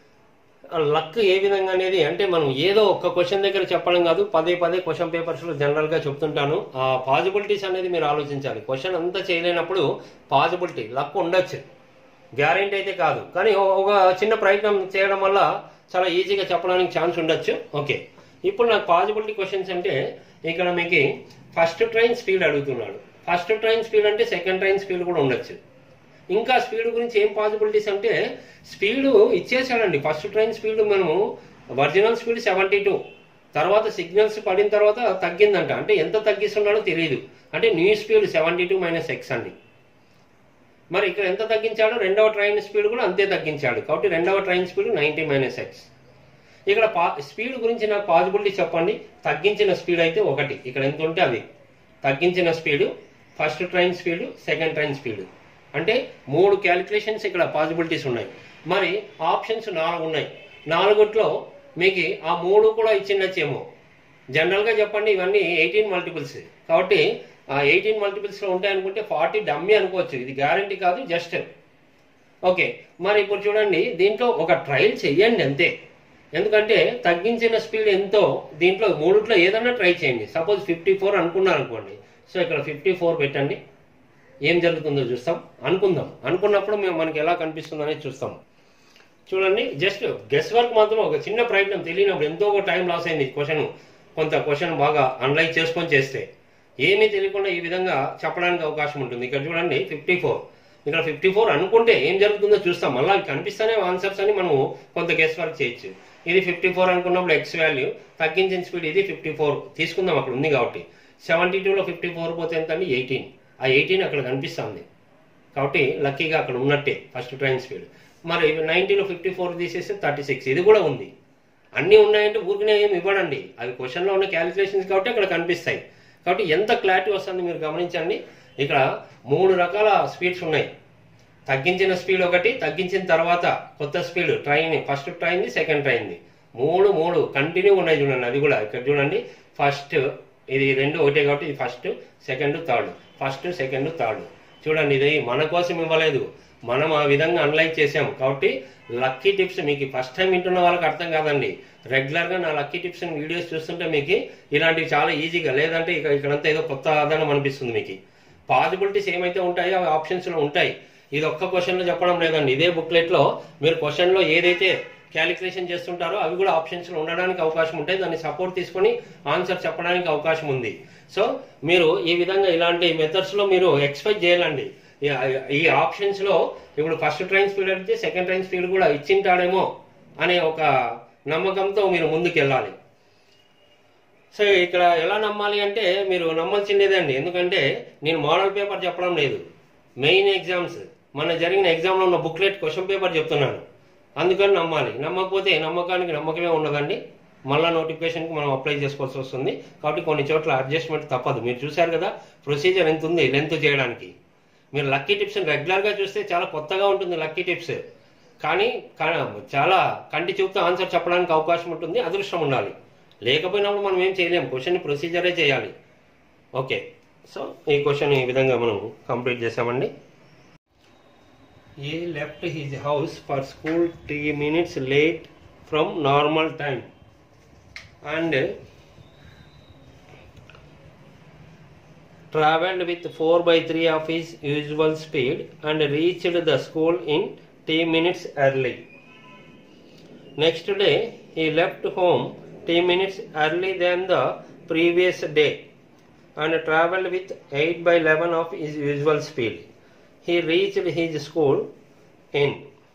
లక్ ఏ విధంగా అనేది అంటే మనం ఏదో ఒక్క క్వశ్చన్ దగ్గర చెప్పడం కాదు పదే పదే క్వశ్చన్ పేపర్స్లో జనరల్గా చెప్తుంటాను ఆ పాసిబిలిటీస్ అనేది మీరు ఆలోచించాలి క్వశ్చన్ అంతా చేయలేనప్పుడు పాసిబిలిటీ లక్ ఉండొచ్చు గ్యారెంటీ అయితే కాదు కానీ ఓ- ఒక చిన్న ప్రయత్నం చేయడం వల్ల చాలా ఈజీగా చెప్పడానికి ఛాన్స్ ఉండొచ్చు ఓకే ఇప్పుడు నాకు పాసిబిలిటీ క్వశ్చన్స్ అంటే ఇక్కడ మీకు ఫస్ట్ ట్రైన్ స్పీడ్ అడుగుతున్నాడు ఫస్ట్ ట్రైన్ స్పీడ్ అంటే సెకండ్ ట్రైన్ స్పీడ్ కూడా ఉండొచ్చు ఇంకా స్పీడ్ గురించి ఏం పాసిబిలిటీస్ అంటే స్పీడ్ ఇచ్చేసాడండి ఫస్ట్ ట్రైన్ స్పీడ్ మనము ఒరిజినల్ స్పీడ్ సెవెంటీ టూ తర్వాత సిగ్నల్స్ పడిన తర్వాత తగ్గిందంట అంటే ఎంత తగ్గిస్తున్నాడో తెలియదు అంటే new speed seventy two minus X అండి మరి ఇక్కడ ఎంత తగ్గించాడో రెండవ ట్రైన్ స్పీడ్ కూడా అంతే తగ్గించాడు కాబట్టి రెండవ train speed ninety minus X ఇక్కడ పా స్పీడ్ గురించి నాకు పాసిబిలిటీ చెప్పండి తగ్గించిన స్పీడ్ అయితే ఒకటి ఇక్కడ ఎంత ఉంటే అది తగ్గించిన speed first train speed second train speed అంటే మూడు క్యాలిక్యులేషన్స్ ఇక్కడ పాసిబిలిటీస్ ఉన్నాయి మరి ఆప్షన్స్ నాలుగు ఉన్నాయి నాలుగుట్లో మీకు ఆ మూడు కూడా ఇచ్చిండొచ్చేమో జనరల్గా చెప్పండి ఇవన్నీ ఎయిటీన్ మల్టిపుల్స్ కాబట్టి ఆ ఎయిటీన్ మల్టిపుల్స్లో ఉంటాయి అనుకుంటే ఫార్టీ డమ్మీ అనుకోవచ్చు ఇది గ్యారంటీ కాదు జస్ట్ ఓకే మరి ఇప్పుడు చూడండి దీంట్లో ఒక ట్రయల్ చెయ్యండి అంతే ఎందుకంటే తగ్గించిన స్పీడ్ ఎంతో దీంట్లో మూడిట్లో ఏదైనా ట్రై చేయండి సపోజ్ ఫిఫ్టీ ఫోర్ అనుకున్నారు అనుకోండి సో ఇక్కడ ఫిఫ్టీ ఫోర్ పెట్టండి ఏం జరుగుతుందో చూస్తాం అనుకుందాం అనుకున్నప్పుడు మేము మనకి ఎలా కనిపిస్తుందో అనేది చూస్తాం చూడండి జస్ట్ గెస్ వర్క్ మాత్రం ఒక చిన్న ప్రయత్నం తెలియనప్పుడు ఎంతో ఒక టైం లాస్ అయింది క్వశ్చన్ కొంత క్వశ్చన్ బాగా అనలైజ్ చేసుకొని చేస్తే ఏమీ తెలియకుండా ఈ విధంగా చెప్పడానికి అవకాశం ఉంటుంది ఇక్కడ చూడండి ఫిఫ్టీ ఫోర్ ఇక్కడ ఫిఫ్టీ ఫోర్ అనుకుంటే ఏం జరుగుతుందో చూస్తాం మళ్ళీ అవి కనిపిస్తానే ఆన్సర్స్ అని మనం కొంత గెస్ వర్క్ చేయొచ్చు ఇది ఫిఫ్టీ ఫోర్ అనుకున్నప్పుడు ఎక్స్ వాల్యూ తగ్గించిన స్పీడ్ ఇది ఫిఫ్టీ ఫోర్ తీసుకుందాం అక్కడ ఉంది కాబట్టి సెవెంటీ టూలో ఫిఫ్టీ ఫోర్ పోతే ఎంత అండి ఎయిటీన్ ఆ ఎయిటీన్ అక్కడ కనిపిస్తుంది కాబట్టి లక్కీగా అక్కడ ఉన్నట్టే ఫస్ట్ ట్రైన్ స్పీడ్ మరి నైన్టీలో ఫిఫ్టీ ఫోర్ తీసేస్తే థర్టీ సిక్స్ ఇది కూడా ఉంది అన్నీ ఉన్నాయంటే ఊరికనే ఏమి ఇవ్వడండి అవి క్వశ్చన్లో ఉన్న క్యాలిక్యులేషన్స్ కాబట్టి అక్కడ కనిపిస్తాయి కాబట్టి ఎంత క్లారిటీ వస్తుంది మీరు గమనించండి ఇక్కడ మూడు రకాల స్పీడ్స్ ఉన్నాయి తగ్గించిన స్పీడ్ ఒకటి తగ్గించిన తర్వాత కొత్త స్పీడ్ ట్రైన్ ఫస్ట్ ట్రైన్ది సెకండ్ ట్రైన్ది మూడు మూడు కంటిన్యూ ఉన్నాయి చూడండి అది కూడా ఇక్కడ చూడండి ఫస్ట్ ఇది రెండు ఒకటే కాబట్టి ఇది first second third first second third చూడండి ఇది మన కోసం ఇవ్వలేదు మనం ఆ విధంగా అనలైజ్ చేసాం కాబట్టి లక్కీ టిప్స్ మీకు ఫస్ట్ టైం వింటున్న వాళ్ళకి అర్థం కాదండి రెగ్యులర్గా నా లక్కీ టిప్స్ వీడియోస్ చూస్తుంటే మీకు ఇలాంటివి చాలా ఈజీగా లేదంటే ఇక ఇక్కడంతా ఏదో కొత్త ఆదానం అనిపిస్తుంది మీకు పాసిబిలిటీస్ ఏమైతే ఉంటాయో అవి ఆప్షన్స్లో ఉంటాయి ఇది ఒక్క క్వశ్చన్లో చెప్పడం లేదండి ఇదే బుక్లెట్లో మీరు క్వశ్చన్లో ఏదైతే క్యాలిక్యులేషన్ చేస్తుంటారో అవి కూడా ఆప్షన్స్లో ఉండడానికి అవకాశం ఉంటాయి దాన్ని సపోర్ట్ తీసుకొని ఆన్సర్ చెప్పడానికి అవకాశం ఉంది సో మీరు ఈ విధంగా ఇలాంటి మెథడ్స్లో మీరు ఎక్స్పెక్ట్ చేయాలండి ఈ- ఈ ఆప్షన్స్లో ఇప్పుడు ఫస్ట్ ట్రైన్ స్పీడ్ అడిగితే సెకండ్ ట్రైన్ స్పీడ్ కూడా ఇచ్చింటాడేమో అనే ఒక నమ్మకంతో మీరు ముందుకు వెళ్ళాలి సో ఇక్కడ ఎలా నమ్మాలి అంటే మీరు నమ్మాల్సిందేదే అండి ఎందుకంటే నేను మోడల్ పేపర్ చెప్పడం లేదు మెయిన్ ఎగ్జామ్స్ మన జరిగిన ఎగ్జామ్లో ఉన్న బుక్లెట్ క్వశ్చన్ పేపర్ చెప్తున్నాను అందుకని నమ్మాలి నమ్మకపోతే నమ్మకానికి నమ్మకమే ఉండదండి మళ్ళా నోటిఫికేషన్కి మనం అప్లై చేసుకోవాల్సి వస్తుంది కాబట్టి కొన్ని చోట్ల అడ్జస్ట్మెంట్ తప్పదు మీరు చూశారు కదా ప్రొసీజర్ ఎంత ఉంది లెంత్ చేయడానికి మీరు లక్కీ టిప్స్ రెగ్యులర్గా చూస్తే చాలా కొత్తగా ఉంటుంది లక్కీ టిప్స్ కానీ కా- చాలా కంటి చూపుతో ఆన్సర్ చెప్పడానికి అవకాశం ఉంటుంది అదృష్టం ఉండాలి లేకపోయినప్పుడు మనం ఏం చేయలేం క్వశ్చన్ ప్రొసీజరే చేయాలి ఓకే సో ఈ క్వశ్చన్ ఈ విధంగా మనం కంప్లీట్ చేసామండి A left his house for school three minutes late from normal time and traveled with 4 by 3 of his usual speed and reached the school in 10 minutes early. Next day, he left home 10 minutes early than the previous day and traveled with 8 by 11 of his usual speed. He reached his school in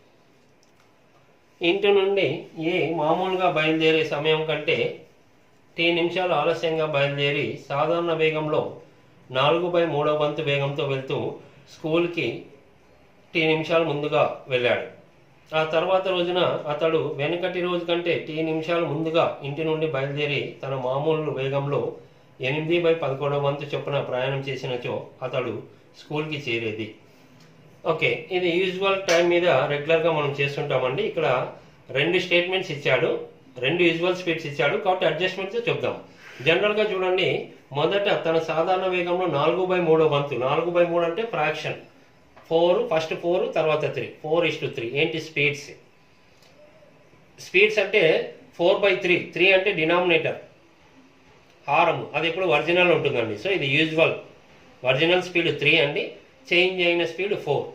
ఇంటి నుండి ఏ మామూలుగా బయలుదేరే సమయం కంటే tea నిమిషాలు ఆలస్యంగా బయలుదేరి సాధారణ వేగంలో నాలుగు బై మూడో వంతు వేగంతో వెళ్తూ స్కూల్కి టీ నిమిషాలు ముందుగా వెళ్ళాడు ఆ తర్వాత రోజున అతడు వెనుకటి రోజు కంటే టీ నిమిషాలు ముందుగా ఇంటి నుండి బయలుదేరి తన మామూలు వేగంలో ఎనిమిది బై పదకొండవ వంతు చొప్పున ప్రయాణం చేసినచో అతడు స్కూల్కి చేరేది ఓకే ఇది యూజువల్ టైం మీద రెగ్యులర్గా మనం చేస్తుంటామండి ఇక్కడ రెండు స్టేట్మెంట్స్ ఇచ్చాడు రెండు యూజువల్ స్పీడ్స్ ఇచ్చాడు కాబట్టి అడ్జస్ట్మెంట్స్ చెప్దాం జనరల్గా చూడండి మొదట తన సాధారణ వేగంలో నాలుగు బై మూడో వంతు నాలుగు బై మూడు అంటే ఫ్రాక్షన్ ఫోర్ ఫస్ట్ ఫోర్ తర్వాత three four is to three ఏంటి స్పీడ్స్ స్పీడ్స్ అంటే ఫోర్ బై త్రీ త్రీ అంటే డినామినేటర్ హారం అది ఎప్పుడు ఒరిజినల్ ఉంటుందండి సో ఇది యూజువల్ ఒరిజినల్ స్పీడ్ త్రీ అండి చేంజ్ అయిన స్పీడ్ ఫోర్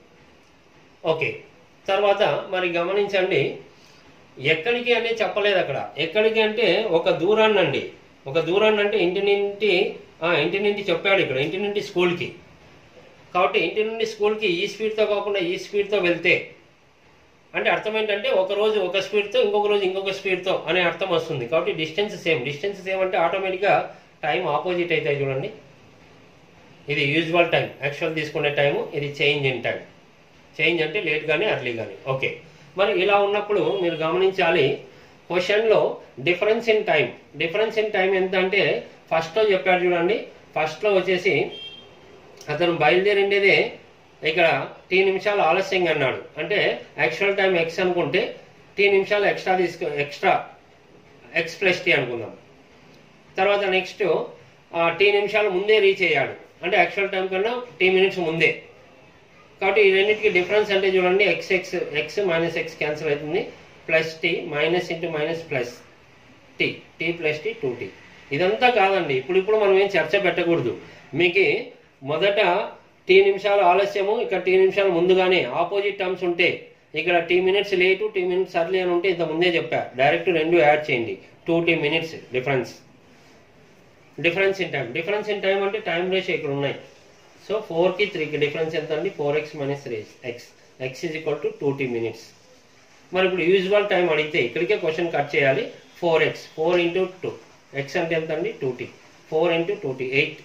ఓకే తర్వాత మరి గమనించండి ఎక్కడికి అనేది చెప్పలేదు అక్కడ ఎక్కడికి అంటే ఒక దూరాన్ని అండి ఒక దూరాన్ని అంటే ఇంటి నుండి ఆ, ఇంటి నుండి చెప్పాడు ఇక్కడ ఇంటి నుండి స్కూల్కి కాబట్టి ఇంటి నుండి స్కూల్కి ఈ స్పీడ్తో కాకుండా ఈ స్పీడ్తో వెళ్తే అంటే అర్థం ఏంటంటే ఒక రోజు ఒక స్పీడ్తో ఇంకొక రోజు ఇంకొక స్పీడ్తో అనే అర్థం వస్తుంది కాబట్టి డిస్టెన్స్ సేమ్ డిస్టెన్స్ సేమ్ అంటే ఆటోమేటిక్గా టైం ఆపోజిట్ అవుతాయి చూడండి ఇది యూజువల్ టైం యాక్చువల్ తీసుకునే టైము ఇది చేంజ్ ఇన్ టైం చేంజ్ అంటే లేట్ కానీ అర్లీ కానీ ఓకే మరి ఇలా ఉన్నప్పుడు మీరు గమనించాలి క్వశ్చన్లో difference in time difference in time ఎంత అంటే ఫస్ట్లో చెప్పాడు చూడండి ఫస్ట్లో వచ్చేసి అతను బయలుదేరిండేదే ఇక్కడ టీ నిమిషాలు ఆలస్యంగా అన్నాడు అంటే యాక్చువల్ టైం ఎక్స్ అనుకుంటే టీ నిమిషాలు ఎక్స్ట్రా తీసుకు ఎక్స్ట్రా ఎక్స్ ప్లస్ టీ అనుకుందాం తర్వాత నెక్స్ట్ టీ నిమిషాలు ముందే రీచ్ అయ్యాడు అంటే యాక్చువల్ టైం కన్నా టీ మినిట్స్ ముందే కాబట్టి ఈ రెండింటికి డిఫరెన్స్ అంటే చూడండి X X X minus X cancel అవుతుంది plus T minus into minus plus T T plus T two T ఇదంతా కాదండి ఇప్పుడు ఇప్పుడు మనం ఏం చర్చ పెట్టకూడదు మీకు మొదట టీ నిమిషాలు ఆలస్యము ఇక్కడ టీ నిమిషాలు ముందుగానే ఆపోజిట్ టర్మ్స్ ఉంటే ఇక్కడ T minutes late T minutes early అని ఉంటే ఇంత ముందే చెప్పా డైరెక్ట్ రెండు యాడ్ చేయండి two T minutes difference difference in time difference in time అంటే టైం రేషియో ఇక్కడ ఉన్నాయి సో ఫోర్కి త్రీకి డిఫరెన్స్ ఎంత అండి four X minus race X X is equal to two T minutes మరి ఇప్పుడు యూజువల్ టైం అడిగితే ఇక్కడికే క్వశ్చన్ కట్ చేయాలి four X four into two X అంటే ఎంత అండి two T four into two T eight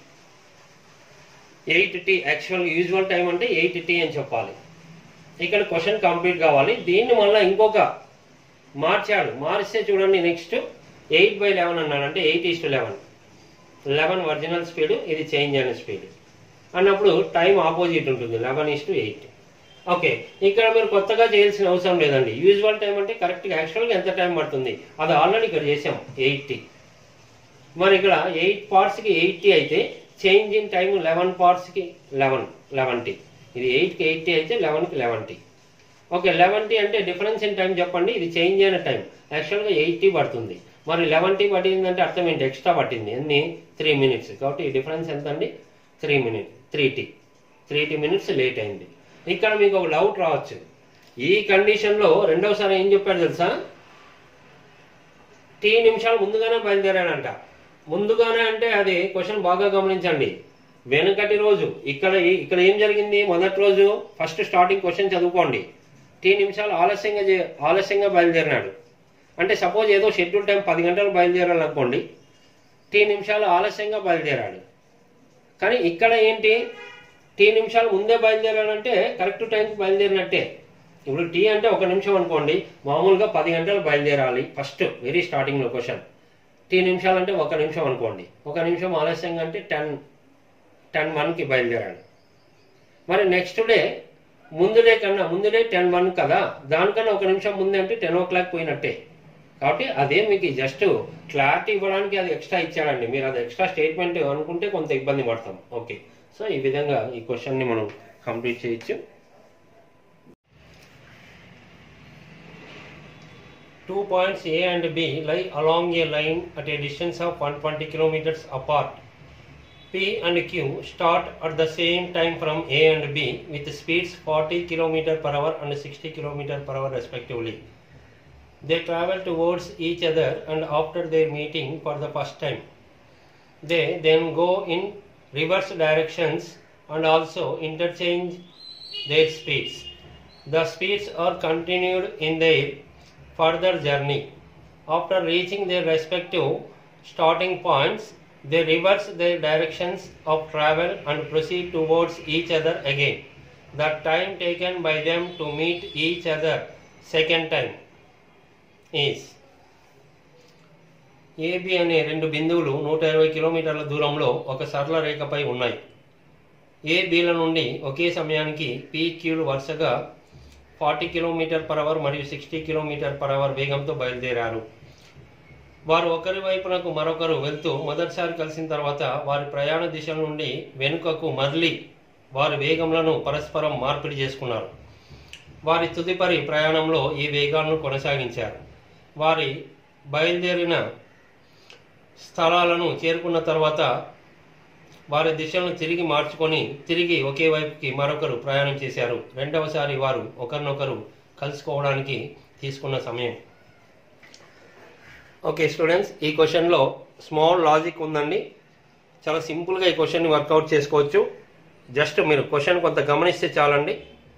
eight T actual usual time అంటే eight T అని చెప్పాలి ఇక్కడ క్వశ్చన్ కంప్లీట్ కావాలి దీన్ని మళ్ళీ ఇంకొక మార్చాడు మార్స్తే చూడండి నెక్స్ట్ ఎయిట్ బై లెవెన్ అన్నాడు అంటే eight is to eleven eleven original speed ఇది చేంజ్ అయిన స్పీడ్ అన్నప్పుడు టైం ఆపోజిట్ ఉంటుంది eleven is to eight okay ఇక్కడ మీరు కొత్తగా చేయాల్సిన అవసరం లేదండి యూజువల్ టైం అంటే కరెక్ట్గా యాక్చువల్గా ఎంత టైం పడుతుంది అది ఆల్రెడీ ఇక్కడ చేసాం ఎయిటీ మరి ఇక్కడ ఎయిట్ పార్ట్స్కి ఎయిటీ అయితే చేంజ్ ఇన్ టైం లెవెన్ పార్ట్స్కి లెవెన్ లెవెన్టీ ఇది ఎయిట్కి ఎయిటీ అయితే లెవెన్కి లెవెన్టీ ఓకే లెవెన్టీ అంటే డిఫరెన్స్ ఇన్ టైం చెప్పండి ఇది చేంజ్ అయిన టైం యాక్చువల్గా ఎయిటీ పడుతుంది మరి లెవెన్టీ పట్టిందంటే అర్థం ఏంటి ఎక్స్ట్రా పట్టింది ఎన్ని త్రీ మినిట్స్ కాబట్టి ఈ డిఫరెన్స్ ఎంత అండి three minute three T three T minutes late అయింది ఇక్కడ మీకు ఒక డౌట్ రావచ్చు ఈ కండిషన్లో రెండవసారి ఏం చెప్పాడు తెలుసా టీ నిమిషాలు ముందుగానే బయలుదేరాడంట ముందుగానే అంటే అది క్వశ్చన్ బాగా గమనించండి వెనుకటి రోజు ఇక్కడ ఇక్కడ ఏం జరిగింది మొదటి రోజు ఫస్ట్ స్టార్టింగ్ క్వశ్చన్ చదువుకోండి టీ నిమిషాలు ఆలస్యంగా చే- ఆలస్యంగా బయలుదేరినాడు అంటే సపోజ్ ఏదో షెడ్యూల్ టైం పది గంటలు బయలుదేరాలనుకోండి టీ నిమిషాలు ఆలస్యంగా బయలుదేరాడు కానీ ఇక్కడ ఏంటి టీ నిమిషాలు ముందే బయలుదేరాడంటే కరెక్ట్ టైంకి బయలుదేరినట్టే ఇప్పుడు టీ అంటే ఒక నిమిషం అనుకోండి మామూలుగా పది గంటలు బయలుదేరాలి ఫస్ట్ వెరీ స్టార్టింగ్లో క్వశ్చన్ టీ నిమిషాలు అంటే ఒక నిమిషం అనుకోండి ఒక నిమిషం ఆలస్యంగా అంటే టెన్ టెన్ వన్కి బయలుదేరాడు మరి నెక్స్ట్ డే ముందు డే కన్నా ముందు డే టెన్ వన్ కదా దానికన్నా ఒక నిమిషం ముందే అంటే టెన్ ఓ క్లాక్ పోయినట్టే కాబట్టి అదే మీకు జస్ట్ క్లారిటీ ఇవ్వడానికి అది ఎక్స్ట్రా ఇచ్చాడండి మీరు అది ఎక్స్ట్రా స్టేట్మెంట్ అనుకుంటే కొంత ఇబ్బంది పడతాం ఓకే సో ఈ విధంగా ఈ క్వశ్చన్ని మనం కంప్లీట్ చేయొచ్చు Two points A and B lie along a line at a distance of 120 kilometers apart. P and Q start at the same time from A and B with speeds 40 km per hour and 60 km per hour respectively. They travel towards each other and after their meeting for the first time, they then go in reverse directions and also interchange their speeds. The speeds are continued in their further journey. After reaching their respective starting points, they reverse their directions of travel and proceed towards each other again. The time taken by them to meet each other second time is A B అనే రెండు బిందువులు నూట ఇరవై కిలోమీటర్ల దూరంలో ఒక సరళ రేఖపై ఉన్నాయి ఏ బీల నుండి ఒకే సమయానికి పీక్యూలు వరుసగా ఫార్టీ కిలోమీటర్ పర్ అవర్ మరియు సిక్స్టీ కిలోమీటర్ పర్ అవర్ వేగంతో బయలుదేరారు వారు ఒకరి వైపునకు మరొకరు వెళ్తూ మొదటిసారి కలిసిన తర్వాత వారి ప్రయాణ దిశల నుండి వెనుకకు మరలి వారి వేగములను పరస్పరం మార్పిడి చేసుకున్నారు వారి తుదిపరి ప్రయాణంలో ఈ వేగాలను కొనసాగించారు వారి బయలుదేరిన స్థలాలను చేరుకున్న తర్వాత వారి దిశలను తిరిగి మార్చుకొని తిరిగి ఒకే వైపుకి మరొకరు ప్రయాణం చేశారు రెండవసారి వారు ఒకరినొకరు కలుసుకోవడానికి తీసుకున్న సమయం ఓకే స్టూడెంట్స్ ఈ క్వశ్చన్లో స్మాల్ లాజిక్ ఉందండి చాలా సింపుల్గా ఈ క్వశ్చన్ని వర్కౌట్ చేసుకోవచ్చు జస్ట్ మీరు క్వశ్చన్ కొంత గమనిస్తే చాలండి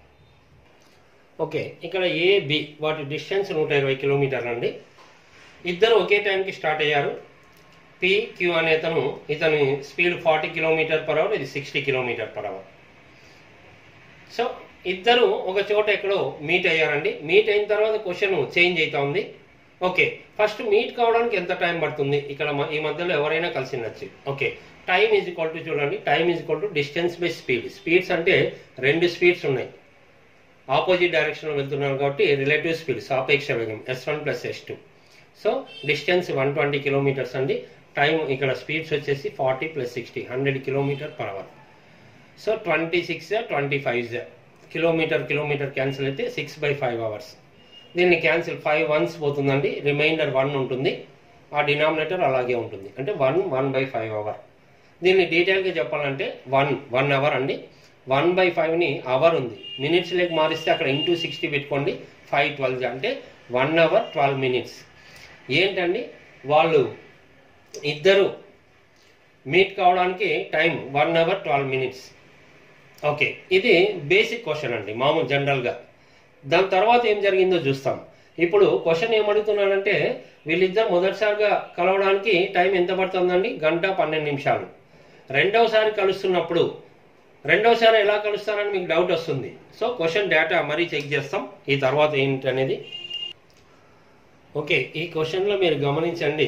ఓకే ఇక్కడ ఏ బి వాటి డిస్టెన్స్ నూట ఇరవై కిలోమీటర్లు అండి ఇద్దరు ఒకే టైంకి స్టార్ట్ అయ్యారు పి క్యూ అనే అతను ఇతని speed forty kilometre per hour ఇది sixty kilometre per hour so ఇద్దరు ఒక చోట ఎక్కడో మీట్ అయ్యారండి మీట్ అయిన తర్వాత క్వశ్చన్ చేంజ్ అవుతా ఉంది ఓకే ఫస్ట్ మీట్ కావడానికి ఎంత టైం పడుతుంది ఇక్కడ మ- ఈ మధ్యలో ఎవరైనా కలిసి ఉండొచ్చు okay time is equal to చూడండి time is equal to distance by speed speeds అంటే రెండు స్పీడ్స్ ఉన్నాయి ఆపోజిట్ డైరెక్షన్లో వెళ్తున్నారు కాబట్టి రిలేటివ్ స్పీడ్ సాపేక్ష వేగం S one plus S two so distance one twenty kilometres అండి టైం ఇక్కడ స్పీడ్స్ వచ్చేసి forty plus sixty hundred kilometre per hour so twenty six twenty five kilometre kilometre cancel అయితే సిక్స్ బై ఫైవ్ అవర్స్ దీన్ని cancel five ones పోతుందండి remainder one ఉంటుంది ఆ denominator అలాగే ఉంటుంది అంటే one one by five hour దీన్ని డీటెయిల్గా చెప్పాలంటే వన్ వన్ అవర్ అండి వన్ బై ఫైవ్ని అవర్ ఉంది మినిట్స్ లేక మారిస్తే అక్కడ ఇంటూ సిక్స్టీ పెట్టుకోండి ఫైవ్ ట్వెల్వ్ అంటే వన్ అవర్ ట్వెల్వ్ మినిట్స్ ఏంటండి వాళ్ళు ఇద్దరు మీట్ కావడానికి time one hour twelve minutes okay ఇది బేసిక్ క్వశ్చన్ అండి మామూలు జనరల్గా దాని తర్వాత ఏం జరిగిందో చూస్తాం ఇప్పుడు క్వశ్చన్ ఏమడుగుతున్నాడంటే వీళ్ళిద్దరు మొదటిసారిగా కలవడానికి టైం ఎంత పడుతుందండి గంట పన్నెండు నిమిషాలు రెండవసారి కలుస్తున్నప్పుడు రెండవసారి ఎలా కలుస్తారని మీకు డౌట్ వస్తుంది సో క్వశ్చన్ డేటా మరీ చెక్ చేస్తాం ఈ తర్వాత ఏంటి అనేది ఓకే ఈ క్వశ్చన్లో మీరు గమనించండి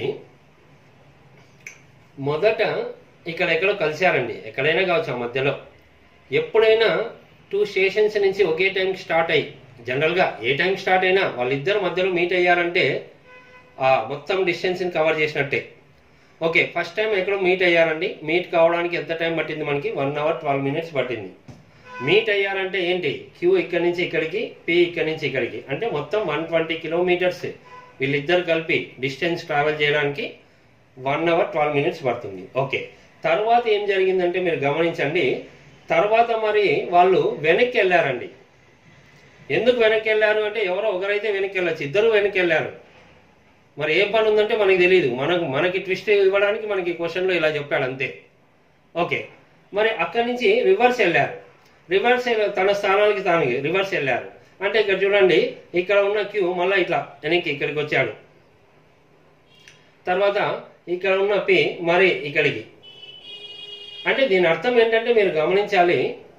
మొదట ఇక్కడ ఎక్కడో కలిశారండి ఎక్కడైనా కావచ్చు ఆ మధ్యలో ఎప్పుడైనా టూ స్టేషన్స్ నుంచి ఒకే టైంకి స్టార్ట్ అయ్యి జనరల్గా ఏ టైం స్టార్ట్ అయినా వాళ్ళిద్దరు మధ్యలో మీట్ అయ్యారంటే ఆ మొత్తం డిస్టెన్స్ని కవర్ చేసినట్టే ఓకే ఫస్ట్ టైం ఎక్కడో మీట్ అయ్యారండి మీట్ కావడానికి ఎంత టైం పట్టింది మనకి వన్ అవర్ ట్వెల్వ్ మినిట్స్ పట్టింది మీట్ అయ్యారంటే ఏంటి క్యూ ఇక్కడి నుంచి ఇక్కడికి పి ఇక్కడి నుంచి ఇక్కడికి అంటే మొత్తం వన్ ట్వంటీ కిలోమీటర్స్ వీళ్ళిద్దరు కలిపి డిస్టెన్స్ ట్రావెల్ చేయడానికి వన్ అవర్ ట్వెల్వ్ మినిట్స్ పడుతుంది ఓకే తర్వాత ఏం జరిగిందంటే మీరు గమనించండి తర్వాత మరి వాళ్ళు వెనక్కి వెళ్ళారండి ఎందుకు వెనక్కి వెళ్ళారు అంటే ఎవరో ఒకరైతే వెనక్కి వెళ్ళచ్చు ఇద్దరు వెనక్కి వెళ్ళారు మరి ఏం పని ఉందంటే మనకి తెలియదు మనకు మనకి ట్విస్ట్ ఇవ్వడానికి మనకి క్వశ్చన్లో ఇలా చెప్పాడు అంతే ఓకే మరి అక్కడి నుంచి రివర్స్ వెళ్ళారు రివర్స్ తన స్థానానికి తాను రివర్స్ వెళ్ళారు అంటే ఇక్కడ చూడండి ఇక్కడ ఉన్న క్యూ మళ్ళీ ఇట్లా వెనక్కి ఇక్కడికి వచ్చాడు తర్వాత ఇక్కడ ఉన్న పి మరి ఇక్కడికి అంటే దీని అర్థం ఏంటంటే మీరు గమనించాలి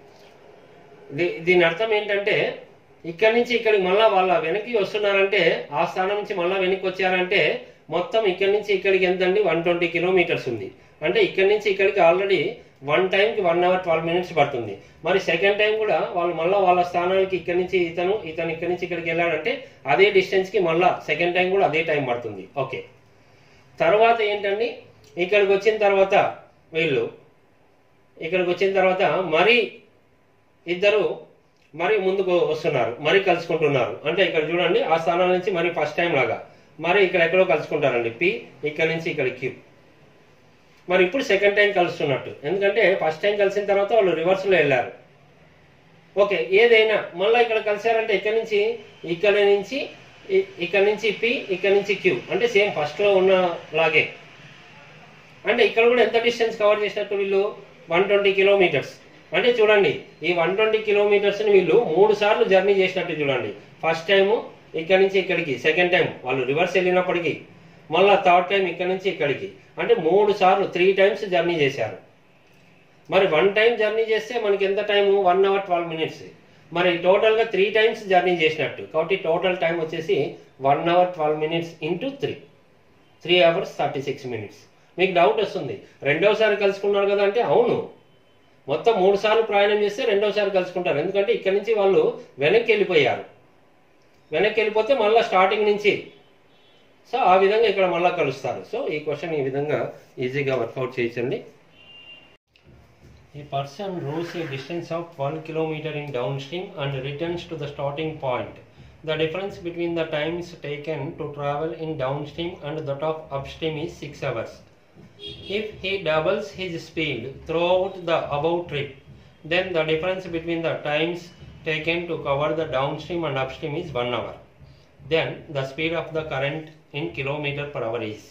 దీ- దీని అర్థం ఏంటంటే ఇక్కడి నుంచి ఇక్కడికి మళ్ళా వాళ్ళ వెనక్కి వస్తున్నారంటే ఆ స్థానం నుంచి మళ్ళా వెనక్కి వచ్చారంటే మొత్తం ఇక్కడి నుంచి ఇక్కడికి ఎంత అండి వన్ ట్వంటీ కిలోమీటర్స్ ఉంది అంటే ఇక్కడి నుంచి ఇక్కడికి ఆల్రెడీ వన్ టైంకి వన్ అవర్ ట్వెల్వ్ మినిట్స్ పడుతుంది మరి సెకండ్ టైం కూడా వాళ్ళు మళ్ళీ వాళ్ళ స్థానానికి ఇక్కడి నుంచి ఇతను ఇతను ఇక్కడి నుంచి ఇక్కడికి వెళ్ళాడంటే అదే డిస్టెన్స్కి మళ్ళా సెకండ్ టైం కూడా అదే టైం పడుతుంది ఓకే తర్వాత ఏంటండి ఇక్కడికి వచ్చిన తర్వాత వీళ్ళు ఇక్కడికి వచ్చిన తర్వాత మరి ఇద్దరు మరి ముందుకు వస్తున్నారు మరి కలుసుకుంటున్నారు అంటే ఇక్కడ చూడండి ఆ స్థానం నుంచి మరి ఫస్ట్ టైం లాగా మరి ఇక్కడ ఎక్కడో కలుసుకుంటారండి పి ఇక్కడ నుంచి ఇక్కడ క్యూ మరి ఇప్పుడు సెకండ్ టైం కలుస్తున్నట్టు ఎందుకంటే ఫస్ట్ టైం కలిసిన తర్వాత వాళ్ళు రివర్స్లో వెళ్ళారు ఓకే ఏదైనా మళ్ళీ ఇక్కడ కలిసారంటే ఇక్కడ నుంచి ఇక్కడ నుంచి ఇ- ఇక్కడ నుంచి పి ఇక్కడ నుంచి క్యూ అంటే సేమ్ ఫస్ట్లో ఉన్న లాగే అంటే ఇక్కడ కూడా ఎంత డిస్టెన్స్ కవర్ చేసినట్టు వీళ్ళు వన్ ట్వంటీ కిలోమీటర్స్ అంటే చూడండి ఈ వన్ ట్వంటీ కిలోమీటర్స్ని వీళ్ళు మూడు సార్లు జర్నీ చేసినట్టు చూడండి ఫస్ట్ టైము ఇక్కడ నుంచి ఇక్కడికి సెకండ్ టైం వాళ్ళు రివర్స్ వెళ్ళినప్పటికీ మళ్ళీ థర్డ్ టైం ఇక్కడ నుంచి ఇక్కడికి అంటే మూడు సార్లు త్రీ టైమ్స్ జర్నీ చేశారు మరి వన్ టైం జర్నీ చేస్తే మనకి ఎంత time one hour twelve minutes మరి టోటల్గా త్రీ టైమ్స్ జర్నీ చేసినట్టు కాబట్టి టోటల్ టైం వచ్చేసి one hour twelve minutes into three three hours thirty six minutes మీకు డౌట్ వస్తుంది రెండోసారి కలుసుకున్నారు కదా అంటే అవును మొత్తం మూడు సార్లు ప్రయాణం చేస్తే రెండోసారి కలుసుకుంటారు ఎందుకంటే ఇక్కడ నుంచి వాళ్ళు వెనక్కి వెళ్ళిపోయారు వెనక్కి వెళ్ళిపోతే మళ్ళీ స్టార్టింగ్ నుంచి సో ఆ విధంగా ఇక్కడ మళ్ళీ కలుస్తారు సో ఈ క్వశ్చన్ ఈ విధంగా ఈజీగా వర్కౌట్ చేయించండి A person rows a distance of 1 kilometer in downstream and returns to the starting point. The difference between the times taken to travel in downstream and that of upstream is 6 hours. If he doubles his speed throughout the above trip, then the difference between the times taken to cover the downstream and upstream is 1 hour. Then the speed of the current in kilometer per hour is.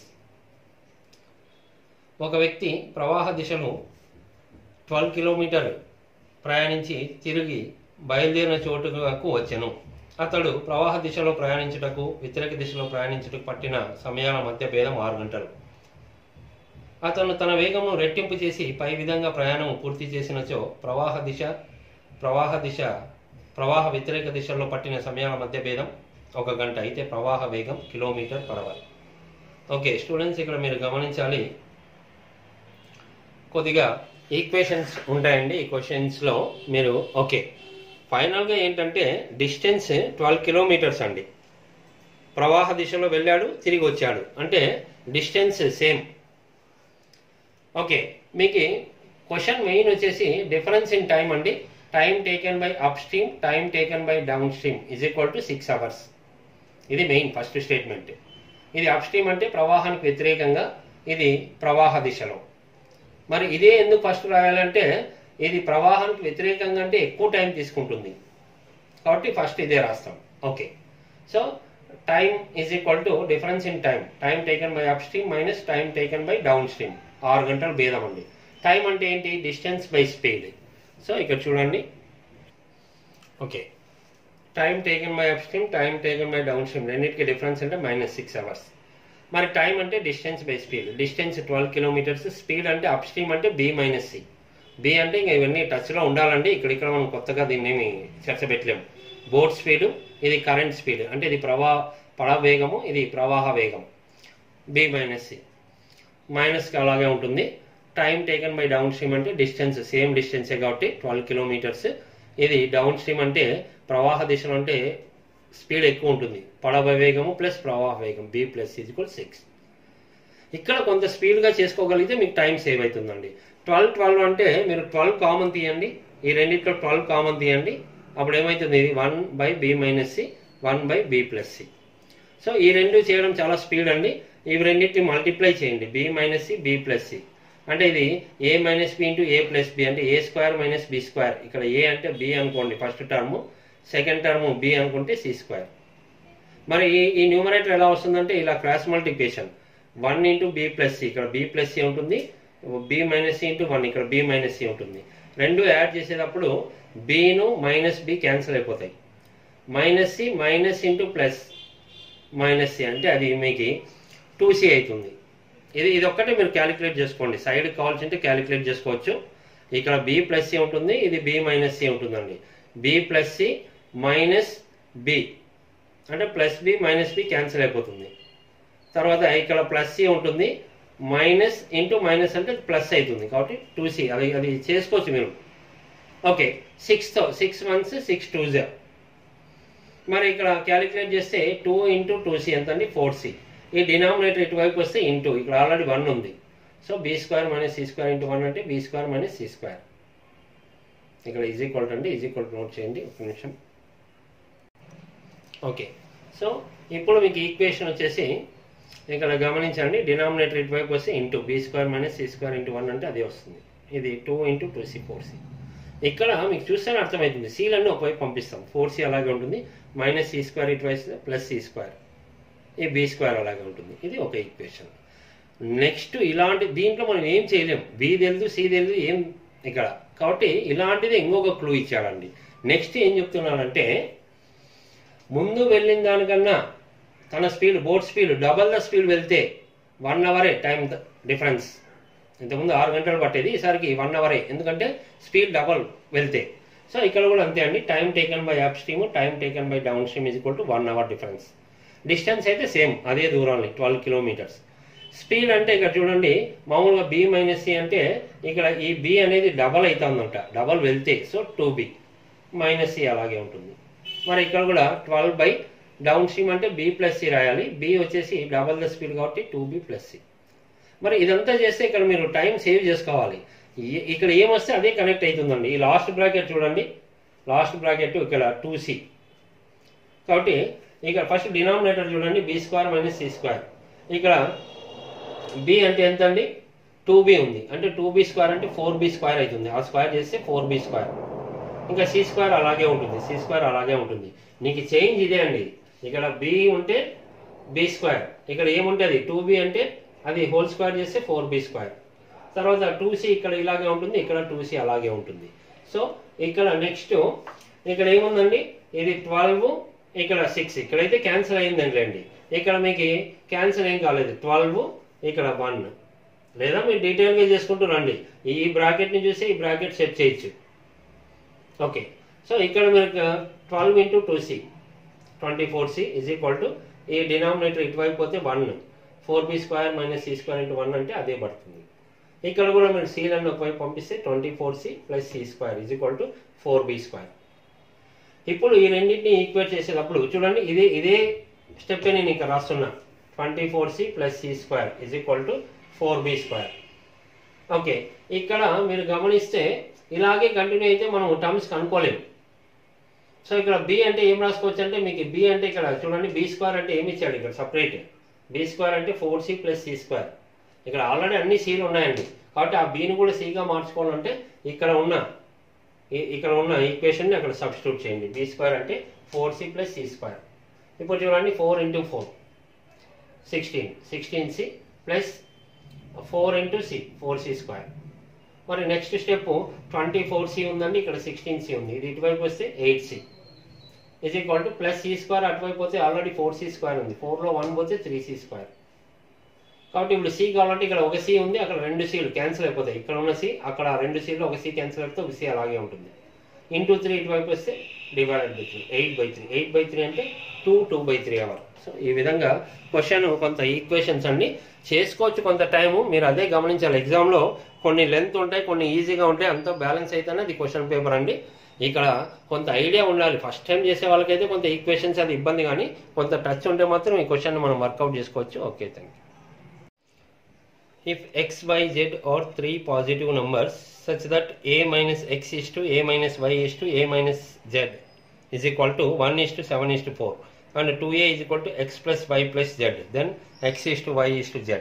ఒక వ్యక్తి ప్రవాహ దిశను twelve kilometre ప్రయాణించి తిరిగి బయలుదేరిన చోటుకు వచ్చెను అతడు ప్రవాహ దిశలో ప్రయాణించుటకు వ్యతిరేక దిశలో ప్రయాణించుటకు పట్టిన సమయాల మధ్య భేదం ఆరు గంటలు అతను తన వేగంను రెట్టింపు చేసి పై విధంగా ప్రయాణం పూర్తి చేసినచో ప్రవాహ దిశ ప్రవాహ దిశ ప్రవాహ వ్యతిరేక దిశలో పట్టిన సమయాల మధ్య భేదం ఒక గంట అయితే ప్రవాహ వేగం కిలోమీటర్ పరవాలి ఓకే స్టూడెంట్స్ ఇక్కడ మీరు గమనించాలి కొద్దిగా ఈక్వేషన్స్ ఉంటాయండి ఈ క్వశ్చన్స్లో మీరు ఓకే ఫైనల్గా ఏంటంటే డిస్టెన్స్ ట్వెల్వ్ కిలోమీటర్స్ అండి ప్రవాహ దిశలో వెళ్ళాడు తిరిగి వచ్చాడు అంటే డిస్టెన్స్ సేమ్ ఓకే మీకు క్వశ్చన్ మెయిన్ వచ్చేసి డిఫరెన్స్ ఇన్ టైం అండి time taken by upstream time taken by downstream is equal to six hours ఇది మెయిన్ ఫస్ట్ స్టేట్మెంట్ ఇది అప్ స్ట్రీమ్ అంటే ప్రవాహానికి వ్యతిరేకంగా ఇది ప్రవాహ దిశలో మరి ఇదే ఎందుకు ఫస్ట్ రాయాలంటే ఇది ప్రవాహానికి వ్యతిరేకంగా అంటే ఎక్కువ టైం తీసుకుంటుంది కాబట్టి ఫస్ట్ ఇదే రాస్తాం okay so time is equal to difference in time time taken by upstream minus time taken by downstream ఆరు గంటలు భేదం అండి టైం అంటే ఏంటి డిస్టెన్స్ బై స్పీడ్ సో ఇక్కడ చూడండి okay time taken by upstream time taken by downstream రెండింటికి difference అంటే మైనస్ సిక్స్ అవర్స్ మరి టైం అంటే distance by speed distance twelve kilometers speed అంటే అప్ స్ట్రీమ్ అంటే బి మైనస్ సి బి అంటే ఇంకా ఇవన్నీ టచ్లో ఉండాలండి ఇక్కడ ఇక్కడ మనం కొత్తగా దీన్ని ఏమి చర్చ పెట్టలేము బోట్ స్పీడ్ ఇది కరెంట్ స్పీడ్ అంటే ఇది ప్రవాహ పడవ వేగము ఇది ప్రవాహ వేగం బి మైనస్ సి మైనస్కి అలాగే ఉంటుంది time taken by downstream అంటే డిస్టెన్స్ సేమ్ డిస్టెన్సే కాబట్టి ట్వెల్వ్ కిలోమీటర్స్ ఇది డౌన్ స్ట్రీమ్ అంటే ప్రవాహ దిశలో అంటే స్పీడ్ ఎక్కువ ఉంటుంది పడవ వేగము ప్లస్ ప్రవాహ వేగం బి ప్లస్ ఈజ్వల్ సిక్స్ ఇక్కడ కొంత స్పీడ్గా చేసుకోగలిగితే మీకు టైం సేవ్ అవుతుందండి ట్వెల్వ్ ట్వెల్వ్ అంటే మీరు ట్వెల్వ్ కామన్ తీయండి ఈ రెండిట్లో ట్వెల్వ్ కామన్ తీయండి అప్పుడు ఏమవుతుంది ఇది one by B minus C one by B plus C so ఈ రెండు చేయడం చాలా స్పీడ్ అండి ఇవి రెండింటిని మల్టిప్లై చేయండి B minus C B plus C అంటే ఇది A minus B into A plus B అంటే A square minus B square ఇక్కడ ఏ అంటే బి అనుకోండి first term second term B అనుకుంటే సి స్క్వేర్ మరి ఈ ఈ న్యూమరేటర్ ఎలా వస్తుందంటే ఇలా cross multiplication one into B plus C ఇక్కడ బి ప్లస్ సి ఉంటుంది B minus C into one ఇక్కడ బి మైనస్ సి ఉంటుంది రెండు యాడ్ చేసేటప్పుడు బిను మైనస్ బి క్యాన్సిల్ అయిపోతాయి minus C minus into plus minus C అంటే అది మీకు టూ సి అవుతుంది ఇది ఇది ఒక్కటే మీరు క్యాలిక్యులేట్ చేసుకోండి సైడ్ కావాల్సింటే క్యాలిక్యులేట్ చేసుకోవచ్చు ఇక్కడ బి ప్లస్ సి ఉంటుంది ఇది బి మైనస్ సి ఉంటుందండి B plus C minus B అంటే plus B minus B cancel అయిపోతుంది తర్వాత ఇక్కడ ప్లస్ సి ఉంటుంది మైనస్ ఇంటూ మైనస్ అంటే ప్లస్ అవుతుంది కాబట్టి టూ సి అది అది చేసుకోవచ్చు మీరు ఓకే సిక్స్తో సిక్స్ మంత్స్ సిక్స్ టూ జా మరి ఇక్కడ క్యాలిక్యులేట్ చేస్తే టూ ఇంటూ టూ సి ఎంత అండి ఫోర్ సి ఈ డినామినేటర్ ఇటువైపు వస్తే ఇంటూ ఇక్కడ ఆల్రెడీ వన్ ఉంది so B square minus C square into one అంటే B square minus C square ఇక్కడ ఈజ్ ఈక్వల్ అండి ఈజ్ ఈక్వల్ నోట్ చేయండి ఒక నిమిషం ఓకే సో ఇప్పుడు మీకు ఈక్వేషన్ వచ్చేసి ఇక్కడ గమనించండి డినామినేటర్ ఇటువైపు వస్తే into B square minus C square into one అంటే అదే వస్తుంది ఇది two into two C four C ఇక్కడ మీకు చూస్తేనే అర్థమవుతుంది సీలన్నీ ఒకవైపు పంపిస్తాం ఫోర్ సి అలాగే ఉంటుంది మైనస్ సి స్క్వేర్ ఇటువైపు ప్లస్ సి స్క్వేర్ ఈ బీ స్క్వేర్ అలాగే ఉంటుంది ఇది ఒక ఈక్వేషన్ నెక్స్ట్ ఇలాంటి దీంట్లో మనం ఏం చేయలేం బి తెలుదు సి తెలుదు ఏం ఇక్కడ కాబట్టి ఇలాంటిది ఇంకొక క్లూ ఇచ్చాడండి నెక్స్ట్ ఏం చెప్తున్నాడంటే ముందు వెళ్ళిన దానికన్నా తన speed boat speed double the speed వెళ్తే వన్ అవరే టైం డిఫరెన్స్ ఇంతకుముందు ఆరు గంటలు పట్టేది ఈసారికి వన్ అవరే ఎందుకంటే స్పీడ్ డబల్ వెళ్తే సో ఇక్కడ కూడా అంతే అండి time taken by upstream time taken by downstream is equal to one hour difference distance అయితే సేమ్ అదే దూరాన్ని ట్వెల్వ్ కిలోమీటర్స్ స్పీడ్ అంటే ఇక్కడ చూడండి మామూలుగా బి మైనస్ సి అంటే ఇక్కడ ఈ బి అనేది డబల్ అవుతుందంట డబల్ వెళ్తే so two B minus C అలాగే ఉంటుంది మరి ఇక్కడ కూడా ట్వెల్వ్ బై డౌన్ స్ట్రీమ్ అంటే బి ప్లస్ సి రాయాలి బి వచ్చేసి డబల్ ద స్పీడ్ కాబట్టి టూ బి ప్లస్ సి మరి ఇదంతా చేస్తే ఇక్కడ మీరు టైం సేవ్ చేసుకోవాలి ఈ- ఇక్కడ ఏమొస్తే అదే కనెక్ట్ అవుతుందండి ఈ లాస్ట్ బ్రాకెట్ చూడండి లాస్ట్ బ్రాకెట్ ఇక్కడ టూ సి కాబట్టి ఇక్కడ ఫస్ట్ డినామినేటర్ చూడండి B square minus C square ఇక్కడ బి అంటే ఎంత అండి టూ బి ఉంది అంటే టూ బి స్క్వేర్ అంటే ఫోర్ బి స్క్వేర్ అవుతుంది ఆ స్క్వేర్ చేస్తే ఫోర్ బి స్క్వేర్ ఇంకా సి స్క్వేర్ అలాగే ఉంటుంది సి స్క్వేర్ అలాగే ఉంటుంది నీకు చేంజ్ ఇదే అండి ఇక్కడ బి ఉంటే బి స్క్వేర్ ఇక్కడ ఏముంటుంది టూ బి అంటే అది హోల్ స్క్వేర్ చేస్తే ఫోర్ బి స్క్వేర్ తర్వాత టూ సి ఇక్కడ ఇలాగే ఉంటుంది ఇక్కడ టూ సి అలాగే ఉంటుంది సో ఇక్కడ నెక్స్ట్ ఇక్కడ ఏముందండి ఇది ట్వెల్వ్ ఇక్కడ సిక్స్ ఇక్కడైతే క్యాన్సిల్ అయిందండి అండి ఇక్కడ మీకు క్యాన్సిల్ ఏం కాలేదు ట్వెల్వ్ ఇక్కడ వన్ లేదా మీరు డీటెయిల్గా చేసుకుంటూ రండి ఈ బ్రాకెట్ని చూసి ఈ బ్రాకెట్ సెట్ చేయొచ్చు ఓకే సో ఇక్కడ మీరు twelve into two C twenty four C is equal to ఈ డినామినేటర్ ఇటువైపు పోతే one four B square minus C square into one అంటే అదే పడుతుంది ఇక్కడ కూడా మీరు సీలను ఒకవైపు పంపిస్తే twenty four C plus C square is equal to four B square ఇప్పుడు ఈ రెండింటిని ఈక్వేట్ చేసేటప్పుడు చూడండి ఇదే ఇదే స్టెప్ నేను ఇక్కడ రాస్తున్నా twenty four C plus C square is equal to four B square okay ఇక్కడ మీరు గమనిస్తే ఇలాగే కంటిన్యూ అయితే మనం టర్మ్స్ కనుక్కోలేము సో ఇక్కడ బి అంటే ఏం రాసుకోవచ్చు అంటే మీకు బి అంటే ఇక్కడ చూడండి బి స్క్వేర్ అంటే ఏమి ఇచ్చాడు ఇక్కడ సపరేట్ బి స్క్వేర్ అంటే four C plus C square ఇక్కడ ఆల్రెడీ అన్ని సీలు ఉన్నాయండి కాబట్టి ఆ బీని కూడా సిగా మార్చుకోవాలంటే ఇక్కడ ఉన్న ఈ- ఇక్కడ ఉన్న ఈక్వేషన్ని అక్కడ సబ్స్టిట్యూట్ చేయండి బి స్క్వేర్ అంటే four C plus C square ఇప్పుడు చూడండి four into four sixteen sixteen C plus four into C four C square మరి next step twenty four C ఉందండి ఇక్కడ సిక్స్టీన్ సి ఉంది ఇది ఇటువైపు వస్తే eight C is equal to plus C square అటువైపు పోతే ఆల్రెడీ ఫోర్ సి స్క్వేర్ ఉంది ఫోర్లో వన్ పోతే త్రీ సి స్క్వేర్ కాబట్టి ఇప్పుడు సి కావాలంటే ఇక్కడ ఒక సి ఉంది అక్కడ రెండు సీలు క్యాన్సిల్ అయిపోతాయి ఇక్కడ ఉన్న సి అక్కడ రెండు సీలు ఒక సి క్యాన్సిల్ అయిపోతే ఒక సి అలాగే ఉంటుంది ఇంటూ త్రీ ఇటువైపు వస్తే divided by three eight by three eight by three అంటే two two by three hour so ఈ విధంగా క్వశ్చన్ కొంత ఈక్వేషన్స్ అండి చేసుకోవచ్చు కొంత టైము మీరు అదే గమనించాలి ఎగ్జామ్లో కొన్ని లెంత్ ఉంటాయి కొన్ని ఈజీగా ఉంటాయి అంతా బ్యాలెన్స్ అయితేనే అది క్వశ్చన్ పేపర్ అండి ఇక్కడ కొంత ఐడియా ఉండాలి ఫస్ట్ టైం చేసే వాళ్ళకైతే కొంత ఈక్వేషన్స్ అది ఇబ్బంది కానీ కొంత టచ్ ఉంటే మాత్రం ఈ క్వశ్చన్ మనం వర్కౌట్ చేసుకోవచ్చు okay thank you if x, y, z are three positive numbers such that a minus x is to a minus y is to a minus z is equal to 1 is to 7 is to 4 and 2a is equal to x plus y plus z then x is to y is to z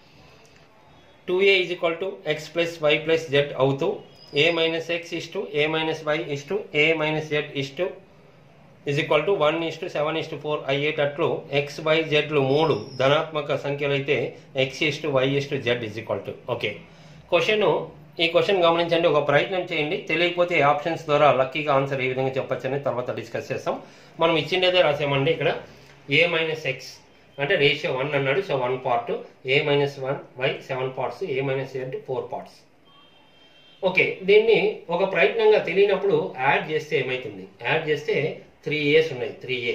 2a is equal to x plus y plus z అవుతూ a minus x is to a minus y is to a minus z is to is equal to one is to seven is to four అయ్యేటట్లు X Y జెడ్లు మూడు ధనాత్మక సంఖ్యలు అయితే X is to Y is to Z is equal to okay question ఈ question గమనించండి ఒక ప్రయత్నం చేయండి తెలియకపోతే ఆప్షన్స్ ద్వారా లక్కీగా ఆన్సర్ ఏ విధంగా చెప్పొచ్చని తర్వాత డిస్కస్ చేస్తాం మనం ఇచ్చిండేదే రాసామండి ఇక్కడ ఏ మైనస్ ఎక్స్ అంటే రేషియో వన్ అన్నాడు so one part A minus one Y seven parts A minus Z four parts okay దీన్ని ఒక ప్రయత్నంగా తెలియనప్పుడు యాడ్ చేస్తే ఏమవుతుంది యాడ్ చేస్తే త్రీ ఏస్ ఉన్నాయి three A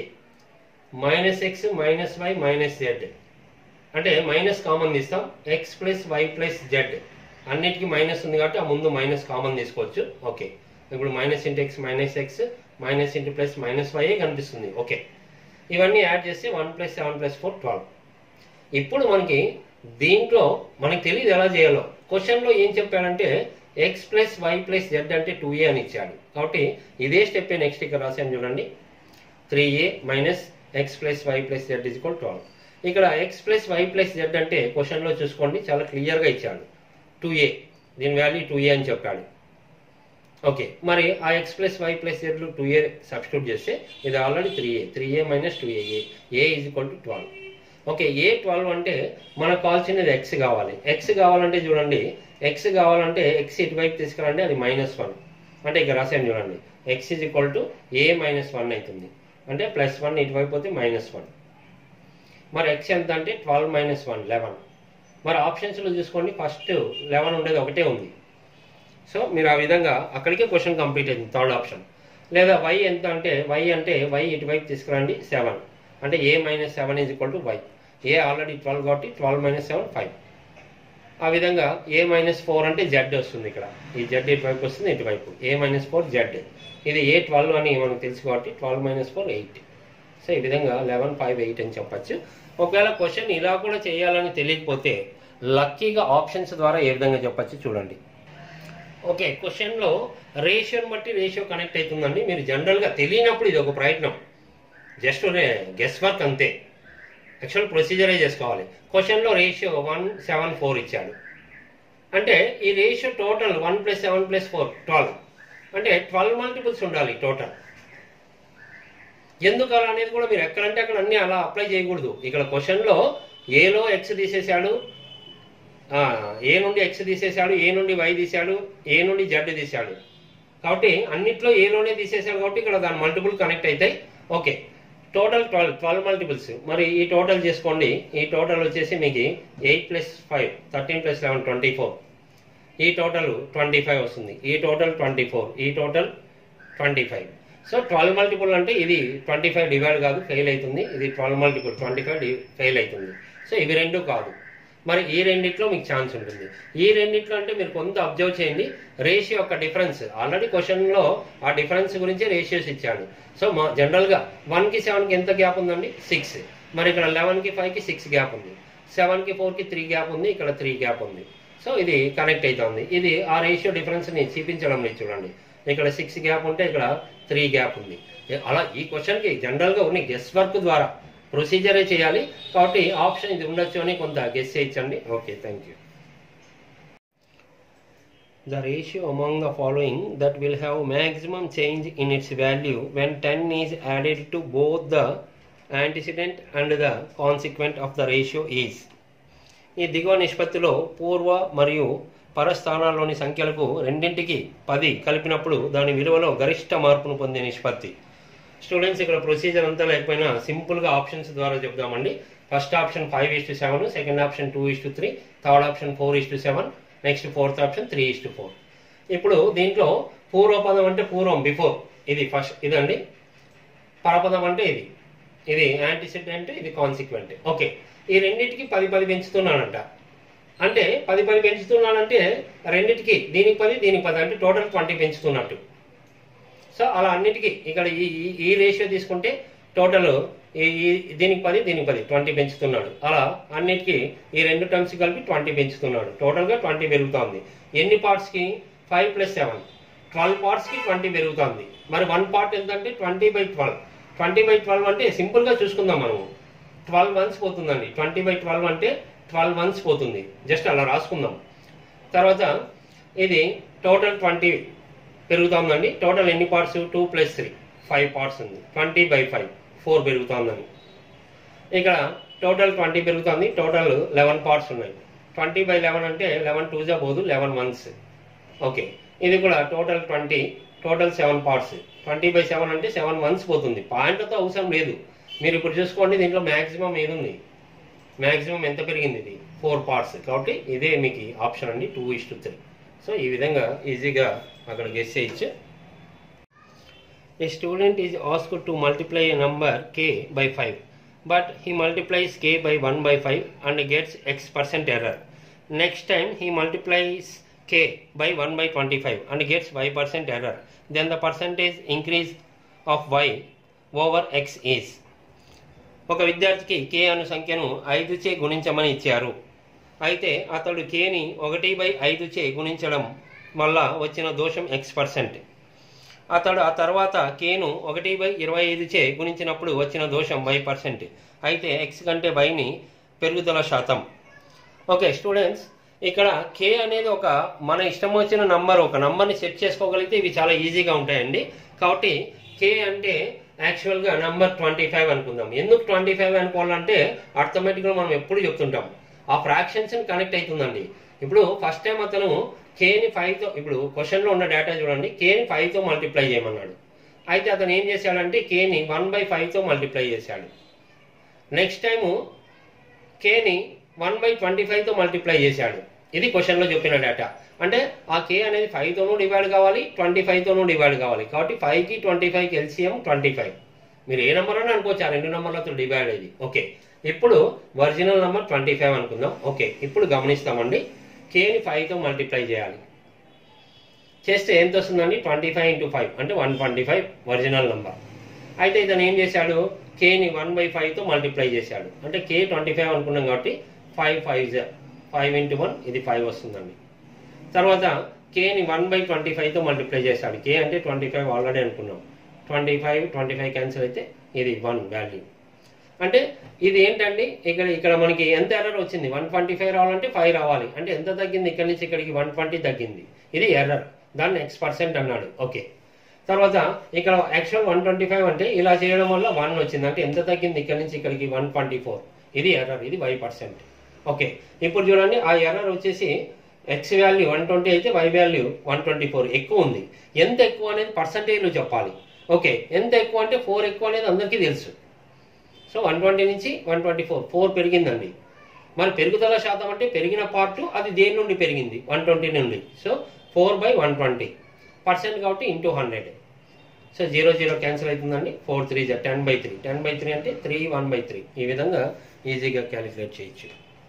minus X minus Y minus Z అంటే మైనస్ కామన్ తీస్తాం X plus Y plus Z అన్నిటికీ మైనస్ ఉంది కాబట్టి ఆ ముందు మైనస్ కామన్ తీసుకోవచ్చు ఓకే ఇప్పుడు minus into X minus X minus into plus minus Y కనిపిస్తుంది ఓకే ఇవన్నీ యాడ్ చేస్తే one plus seven plus four twelve ఇప్పుడు మనకి దీంట్లో మనకి తెలియదు ఎలా చేయాలో క్వశ్చన్లో ఏం చెప్పాడంటే X plus Y plus Z అంటే టూ ఏ అని ఇచ్చాడు కాబట్టి ఇదే స్టెప్ నెక్స్ట్ ఇక్కడ రాశాను చూడండి three A minus X plus Y plus Z is equal twelve ఇక్కడ X plus Y plus Z అంటే క్వశ్చన్లో చూసుకోండి చాలా క్లియర్గా ఇచ్చాడు టూ ఏ దీని వాల్యూ టూ ఏ అని చెప్పాడు ఓకే మరి ఆ ఎక్స్ ప్లస్ వై ప్లస్ జెడ్లు టూ ఏ సబ్స్టిట్యూట్ చేస్తే ఇది already three A three A minus two A A is equal to twelve okay A twelve అంటే మనకు కావాల్సినది ఎక్స్ కావాలి ఎక్స్ కావాలంటే చూడండి ఎక్స్ కావాలంటే ఎక్స్ ఇటువైపు తీసుకురండి అది మైనస్ వన్ అంటే ఇక్కడ రాసాను చూడండి X is equal to A minus one అవుతుంది అంటే ప్లస్ వన్ ఇటువైపు పోతే మైనస్ వన్ మరి ఎక్స్ ఎంత అంటే ట్వెల్వ్ మైనస్ వన్ లెవెన్ మరి ఆప్షన్స్లో చూసుకోండి ఫస్ట్ లెవెన్ ఉండేది ఒకటే ఉంది సో మీరు ఆ విధంగా అక్కడికే క్వశ్చన్ కంప్లీట్ అయింది థర్డ్ ఆప్షన్ లేదా వై ఎంత అంటే వై అంటే వై ఇటువైపు తీసుకురండి సెవెన్ అంటే A minus seven is equal to Y A already twelve కాబట్టి ట్వెల్వ్ మైనస్ సెవెన్ ఫైవ్ ఆ విధంగా ఏ మైనస్ ఫోర్ అంటే జెడ్ వస్తుంది ఇక్కడ ఈ జెడ్ ఇటువైపు వస్తుంది ఇటువైపు ఏ మైనస్ ఫోర్ జెడ్ ఇది ఏ ట్వెల్వ్ అని మనకు తెలుసు కాబట్టి twelve minus four eight so ఈ విధంగా లెవెన్ ఫైవ్ ఎయిట్ అని చెప్పొచ్చు ఒకవేళ క్వశ్చన్ ఇలా కూడా చేయాలని తెలియకపోతే లక్కీగా ఆప్షన్స్ ద్వారా ఏ విధంగా చెప్పొచ్చు చూడండి ఓకే క్వశ్చన్లో రేషియోని బట్టి రేషియో కనెక్ట్ అవుతుందండి మీరు జనరల్గా తెలియనప్పుడు ఇది ఒక ప్రయత్నం జస్ట్ గెస్ వర్క్ అంతే యాక్చువల్ ప్రొసీజరే చేసుకోవాలి క్వశ్చన్లో రేషియో వన్ సెవెన్ ఫోర్ ఇచ్చాడు అంటే ఈ ratio total one plus seven plus four twelve అంటే ట్వెల్వ్ మల్టిపుల్స్ ఉండాలి టోటల్ ఎందుకు అలా అనేది కూడా మీరు ఎక్కడంటే అక్కడ అన్ని అలా అప్లై చేయకూడదు ఇక్కడ క్వశ్చన్లో ఏలో ఎక్స్ తీసేశాడు ఏ నుండి ఎక్స్ తీసేశాడు ఏ నుండి వై తీశాడు ఏ నుండి జెడ్ తీశాడు కాబట్టి అన్నిట్లో ఏలోనే తీసేశాడు కాబట్టి ఇక్కడ దాని మల్టిపుల్ కనెక్ట్ అవుతాయి okay total twelve twelve multiples మరి ఈ టోటల్ చేసుకోండి ఈ టోటల్ వచ్చేసి మీకు eight plus five thirteen plus eleven twenty four ఈ టోటల్ ట్వంటీ ఫైవ్ వస్తుంది ఈ టోటల్ ట్వంటీ ఫోర్ ఈ total twenty five so twelve multiple అంటే ఇది ట్వంటీ ఫైవ్ డివైడ్ కాదు ఫెయిల్ అవుతుంది ఇది twelve multiple twenty five fail అవుతుంది సో ఇవి రెండు కాదు మరి ఈ రెండిట్లో మీకు ఛాన్స్ ఉంటుంది ఈ రెండిట్లో అంటే మీరు కొంత అబ్జర్వ్ చేయండి రేషియో యొక్క డిఫరెన్స్ ఆల్రెడీ క్వశ్చన్లో ఆ డిఫరెన్స్ గురించి రేషియోస్ ఇచ్చాడు సో మా జనరల్గా వన్కి సెవెన్కి ఎంత గ్యాప్ ఉందండి సిక్స్ మరి ఇక్కడ లెవెన్కి ఫైవ్కి సిక్స్ గ్యాప్ ఉంది సెవెన్కి ఫోర్కి త్రీ గ్యాప్ ఉంది ఇక్కడ త్రీ గ్యాప్ ఉంది సో ఇది కనెక్ట్ అవుతుంది ఇది ఆ రేషియో డిఫరెన్స్ని చూపించడం లేదు చూడండి ఇక్కడ సిక్స్ గ్యాప్ ఉంటే ఇక్కడ త్రీ గ్యాప్ ఉంది అలా ఈ క్వశ్చన్కి జనరల్గా ఉన్న గెస్ వర్క్ ద్వారా ప్రొసీజరే చేయాలి కాబట్టి ఆప్షన్ ఇది ఉండొచ్చు అని కొంత గెస్ చేయించండి okay thank you The ratio among the following that will have maximum change in its value when 10 is added to both the antecedent and the consequent of the ratio is ఈ దిగువ నిష్పత్తిలో పూర్వ మరియు పరస్థానాల్లోని సంఖ్యలకు రెండింటికి పది కలిపినప్పుడు దాని విలువలో గరిష్ట మార్పును పొందే నిష్పత్తి స్టూడెంట్స్ ఇక్కడ ప్రొసీజర్ అంతా లేకపోయినా సింపుల్గా ఆప్షన్స్ ద్వారా చెప్దామండి first option five is to seven second option two is to three third option four is to seven next fourth option three is to four ఇప్పుడు దీంట్లో పూర్వపదం అంటే పూర్వం బిఫోర్ ఇది ఫస్ట్ ఇదండి పరపదం అంటే ఇది ఇది యాంటిసిడెంట్ ఇది కాన్సిక్వెంట్ ఓకే ఈ రెండింటికి పది పది పెంచుతున్నానంట అంటే పది పది పెంచుతున్నానంటే రెండింటికి దీనికి పది దీనికి పది అంటే టోటల్ ట్వంటీ పెంచుతున్నట్టు సో అలా అన్నిటికీ ఇక్కడ ఈ ఈ- ఈ రేషియో తీసుకుంటే టోటల్ ఈ ఈ- దీనికి పది దీనికి పది ట్వంటీ పెంచుతున్నాడు అలా అన్నిటికీ ఈ రెండు టర్మ్స్ కలిపి ట్వంటీ పెంచుతున్నాడు టోటల్గా ట్వంటీ పెరుగుతోంది ఎన్ని పార్ట్స్కి ఫైవ్ ప్లస్ సెవెన్ ట్వెల్వ్ పార్ట్స్కి ట్వంటీ పెరుగుతుంది మరి వన్ పార్ట్ ఎంతంటే twenty by twelve twenty by twelve అంటే సింపుల్గా చూసుకుందాం మనము ట్వెల్వ్ మంత్స్ పోతుందండి ట్వంటీ బై ట్వెల్వ్ అంటే ట్వెల్వ్ మంత్స్ పోతుంది జస్ట్ అలా రాసుకుందాం తర్వాత ఇది టోటల్ ట్వంటీ పెరుగుతుందండి టోటల్ ఎన్ని parts two plus three five parts ఉంది ట్వంటీ బై ఫైవ్ ఫోర్ పెరుగుతుందని ఇక్కడ టోటల్ ట్వంటీ పెరుగుతుంది టోటల్ లెవెన్ పార్ట్స్ ఉన్నాయి ట్వంటీ బై లెవెన్ అంటే లెవెన్ టూ జా పోదు లెవెన్ మంత్స్ ఓకే ఇది కూడా total twenty total seven parts twenty by seven అంటే సెవెన్ మంత్స్ పోతుంది పాయింట్తో అవసరం లేదు మీరు ఇప్పుడు చూసుకోండి దీంట్లో మ్యాక్సిమం ఏది ఉంది మ్యాక్సిమం ఎంత పెరిగింది ఇది ఫోర్ పార్ట్స్ కాబట్టి ఇదే మీకు ఆప్షన్ అండి two is to three so ఈ విధంగా ఈజీగా అక్కడ గెస్ చేయొచ్చు A student is asked to multiply a number k by 5, but he multiplies k by 1 by 5 and gets x percent error. Next time he multiplies k by 1 by 25 and gets y percent error. Then the percentage increase of y over x is. ఒక విద్యార్థికి కే అను సంఖ్యను ఐదు చే గుణించమని ఇచ్చారు అయితే అతడు కేని ఒకటి by ఐదు చే గుణించడం వల్ల వచ్చిన దోషం ఎక్స్ పర్సెంట్ అతడు ఆ తర్వాత కేను ఒకటి బై ఇరవై ఐదు చే గుణించినప్పుడు వచ్చిన దోషం వై పర్సెంట్ అయితే ఎక్స్ కంటే వైని పెరుగుదల శాతం ఓకే స్టూడెంట్స్ ఇక్కడ కే అనేది ఒక మన ఇష్టం వచ్చిన నంబర్ ఒక నంబర్ని సెట్ చేసుకోగలిగితే ఇవి చాలా ఈజీగా ఉంటాయండి కాబట్టి కే అంటే యాక్చువల్గా నంబర్ ట్వంటీ ఫైవ్ అనుకుందాం ఎందుకు ట్వంటీ ఫైవ్ అనుకోవాలంటే ఆటోమేటిక్గా మనం ఎప్పుడు చెప్తుంటాం ఆ ఫ్రాక్షన్స్ కనెక్ట్ అవుతుందండి ఇప్పుడు ఫస్ట్ టైం అతను కేని ఫైవ్తో ఇప్పుడు క్వశ్చన్లో ఉన్న డేటా చూడండి కేని ఫైవ్తో మల్టిప్లై చేయమన్నాడు అయితే అతను ఏం చేశాడంటే కేని వన్ బై ఫైవ్తో మల్టిప్లై చేశాడు నెక్స్ట్ టైము కేని వన్ బై ట్వంటీ ఫైవ్తో మల్టిప్లై చేశాడు ఇది క్వశ్చన్లో చెప్పిన డేటా అంటే ఆ కే అనేది ఫైవ్తోనూ డివైడ్ కావాలి ట్వంటీ ఫైవ్తోనూ డివైడ్ కావాలి కాబట్టి ఫైవ్కి ట్వంటీ ఫైవ్కి ఎల్సిఎం ట్వంటీ ఫైవ్ మీరు ఏ నెంబర్ అని అనుకోవచ్చు ఆ రెండు నెంబర్లతో డివైడ్ అయ్యి ఓకే ఇప్పుడు ఒరిజినల్ నెంబర్ ట్వంటీ ఫైవ్ అనుకుందాం ఓకే ఇప్పుడు గమనిస్తామండి కేని ఫైవ్తో మల్టిప్లై చేయాలి చేస్తే ఎంత వస్తుందండి ట్వంటీ ఫైవ్ ఇంటూ ఫైవ్ అంటే one twenty five original number అయితే ఇతను ఏం చేశాడు కేని వన్ బై ఫైవ్తో మల్టిప్లై చేశాడు అంటే కే ట్వంటీ ఫైవ్ అనుకున్నాం కాబట్టి five five five into one ఇది ఫైవ్ వస్తుందండి తర్వాత కేని వన్ బై ట్వంటీ ఫైవ్తో మల్టిప్లై చేశాడు కే అంటే ట్వంటీ ఫైవ్ ఆల్రెడీ అనుకున్నాం twenty five twenty five cancel అయితే ఇది వన్ వాల్యూ అంటే ఇది ఏంటండి ఇక్కడ ఇక్కడ మనకి ఎంత ఎర్రర్ వచ్చింది వన్ ట్వంటీ ఫైవ్ రావాలంటే ఫైవ్ రావాలి అంటే ఎంత తగ్గింది ఇక్కడ నుంచి ఇక్కడికి వన్ ట్వంటీ తగ్గింది ఇది ఎర్రర్ దాన్ని ఎక్స్ పర్సెంట్ అన్నాడు ఓకే తర్వాత ఇక్కడ యాక్చువల్ వన్ ట్వంటీ ఫైవ్ అంటే ఇలా చేయడం వల్ల వన్ వచ్చింది అంటే ఎంత తగ్గింది ఇక్కడ నుంచి ఇక్కడికి వన్ ట్వంటీ ఫోర్ ఇది ఎర్రర్ ఇది వై పర్సెంట్ ఓకే ఇప్పుడు చూడండి ఆ ఎర్రర్ వచ్చేసి ఎక్స్ వాల్యూ వన్ ట్వంటీ అయితే Y value one twenty four ఎక్కువ ఉంది ఎంత ఎక్కువ అనేది పర్సంటేజ్లో చెప్పాలి ఓకే ఎంత ఎక్కువ అంటే ఫోర్ ఎక్కువ అనేది అందరికీ తెలుసు సో వన్ ట్వంటీ నుంచి వన్ ట్వంటీ ఫోర్ ఫోర్ పెరిగిందండి మరి పెరుగుదల శాతం అంటే పెరిగిన పార్ట్ అది దేని నుండి పెరిగింది వన్ ట్వంటీ నుండి so four by one twenty percent కాబట్టి into hundred so zero zero cancel అవుతుందండి ఫోర్ త్రీ జా ten by three ten by three అంటే త్రీ వన్ బై త్రీ ఈ విధంగా ఈజీగా క్యాలిక్యులేట్ చేయొచ్చు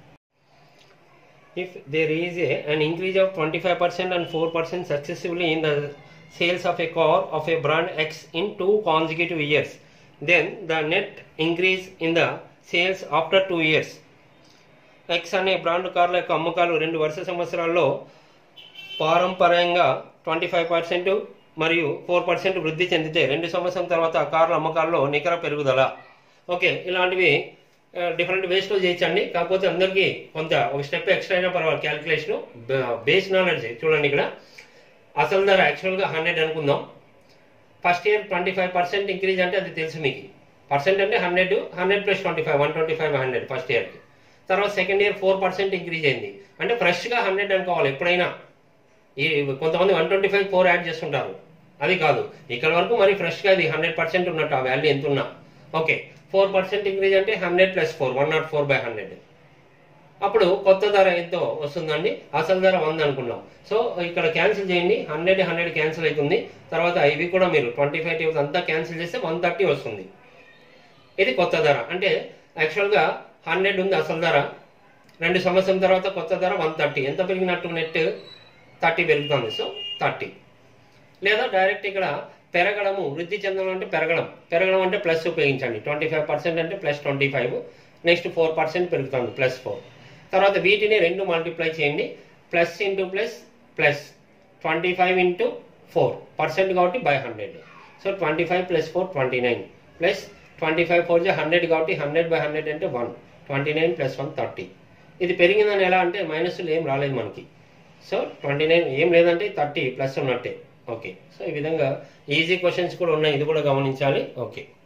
if there is a, an increase of 25% and 4% successively in the sales of a car of a brand X in two consecutive years, then the net increase in the sales after two years. X అనే brand కార్ల యొక్క అమ్మకాలు రెండు వరుస సంవత్సరాల్లో పారంపర్యంగా twenty five percent మరియు four percent వృద్ధి చెందితే రెండు సంవత్సరం తర్వాత ఆ కార్ల అమ్మకాల్లో నికర పెరుగుదల ఓకే ఇలాంటివి డిఫరెంట్ వేస్లో చేయొచ్చండి కాకపోతే అందరికీ కొంత ఒక స్టెప్ ఎక్స్ట్రా అయినా పర్వాలేదు క్యాలిక్యులేషన్ బేస్ నాలెడ్జ్ చూడండి ఇక్కడ అసలు ధర యాక్చువల్గా హండ్రెడ్ అనుకుందాం first year twenty five percent increase అంటే అది తెలుసు మీకు పర్సెంట్ అంటే hundred hundred plus twenty five one twenty five hundred first ఇయర్కి తర్వాత second year four percent increase అయింది అంటే ఫ్రెష్గా హండ్రెడ్ అనుకోవాలి ఎప్పుడైనా ఈ కొంతమంది one twenty five four add చేస్తుంటారు అది కాదు ఇక్కడ వరకు మరి ఫ్రెష్గా ఇది హండ్రెడ్ పర్సెంట్ ఉన్నట్టు ఆ వాల్యూ ఎంత ఉన్నా ఓకే ఫోర్ పర్సెంట్ ఇంక్రీజ్ అంటే hundred plus four one nought four by hundred అప్పుడు కొత్త ధర ఎంతో వస్తుందండి అసలు ధర వంద అనుకున్నాం సో ఇక్కడ క్యాన్సిల్ చేయండి హండ్రెడ్ హండ్రెడ్ క్యాన్సిల్ అవుతుంది తర్వాత ఇవి కూడా మీరు ట్వంటీ ఫైవ్ టేబుల్స్ అంతా క్యాన్సిల్ చేస్తే వన్ థర్టీ వస్తుంది ఇది కొత్త ధర అంటే యాక్చువల్గా హండ్రెడ్ ఉంది అసలు ధర రెండు సంవత్సరం తర్వాత కొత్త ధర వన్ థర్టీ ఎంత పెరిగినట్టు నెట్ థర్టీ పెరుగుతుంది సో థర్టీ లేదా డైరెక్ట్ ఇక్కడ పెరగడము వృద్ధి చెందడం అంటే పెరగడం పెరగడం అంటే ప్లస్ ఉపయోగించండి ట్వంటీ ఫైవ్ పర్సెంట్ అంటే plus twenty five next four percent పెరుగుతుంది ప్లస్ ఫోర్ తర్వాత వీటిని రెండు మల్టిప్లై చేయండి plus into plus plus twenty five into four percent కాబట్టి by hundred so twenty five plus four twenty nine plus twenty five four జా hundred కాబట్టి hundred by hundred అంటే one twenty nine plus one thirty ఇది పెరిగిందని ఎలా అంటే మైనస్లు ఏం రాలేదు మనకి సో ట్వంటీ నైన్ ఏం లేదంటే థర్టీ ప్లస్ ఉన్నట్టే ఓకే సో ఈ విధంగా ఈజీ క్వశ్చన్స్ కూడా ఉన్నాయి ఇది కూడా గమనించాలి ఓకే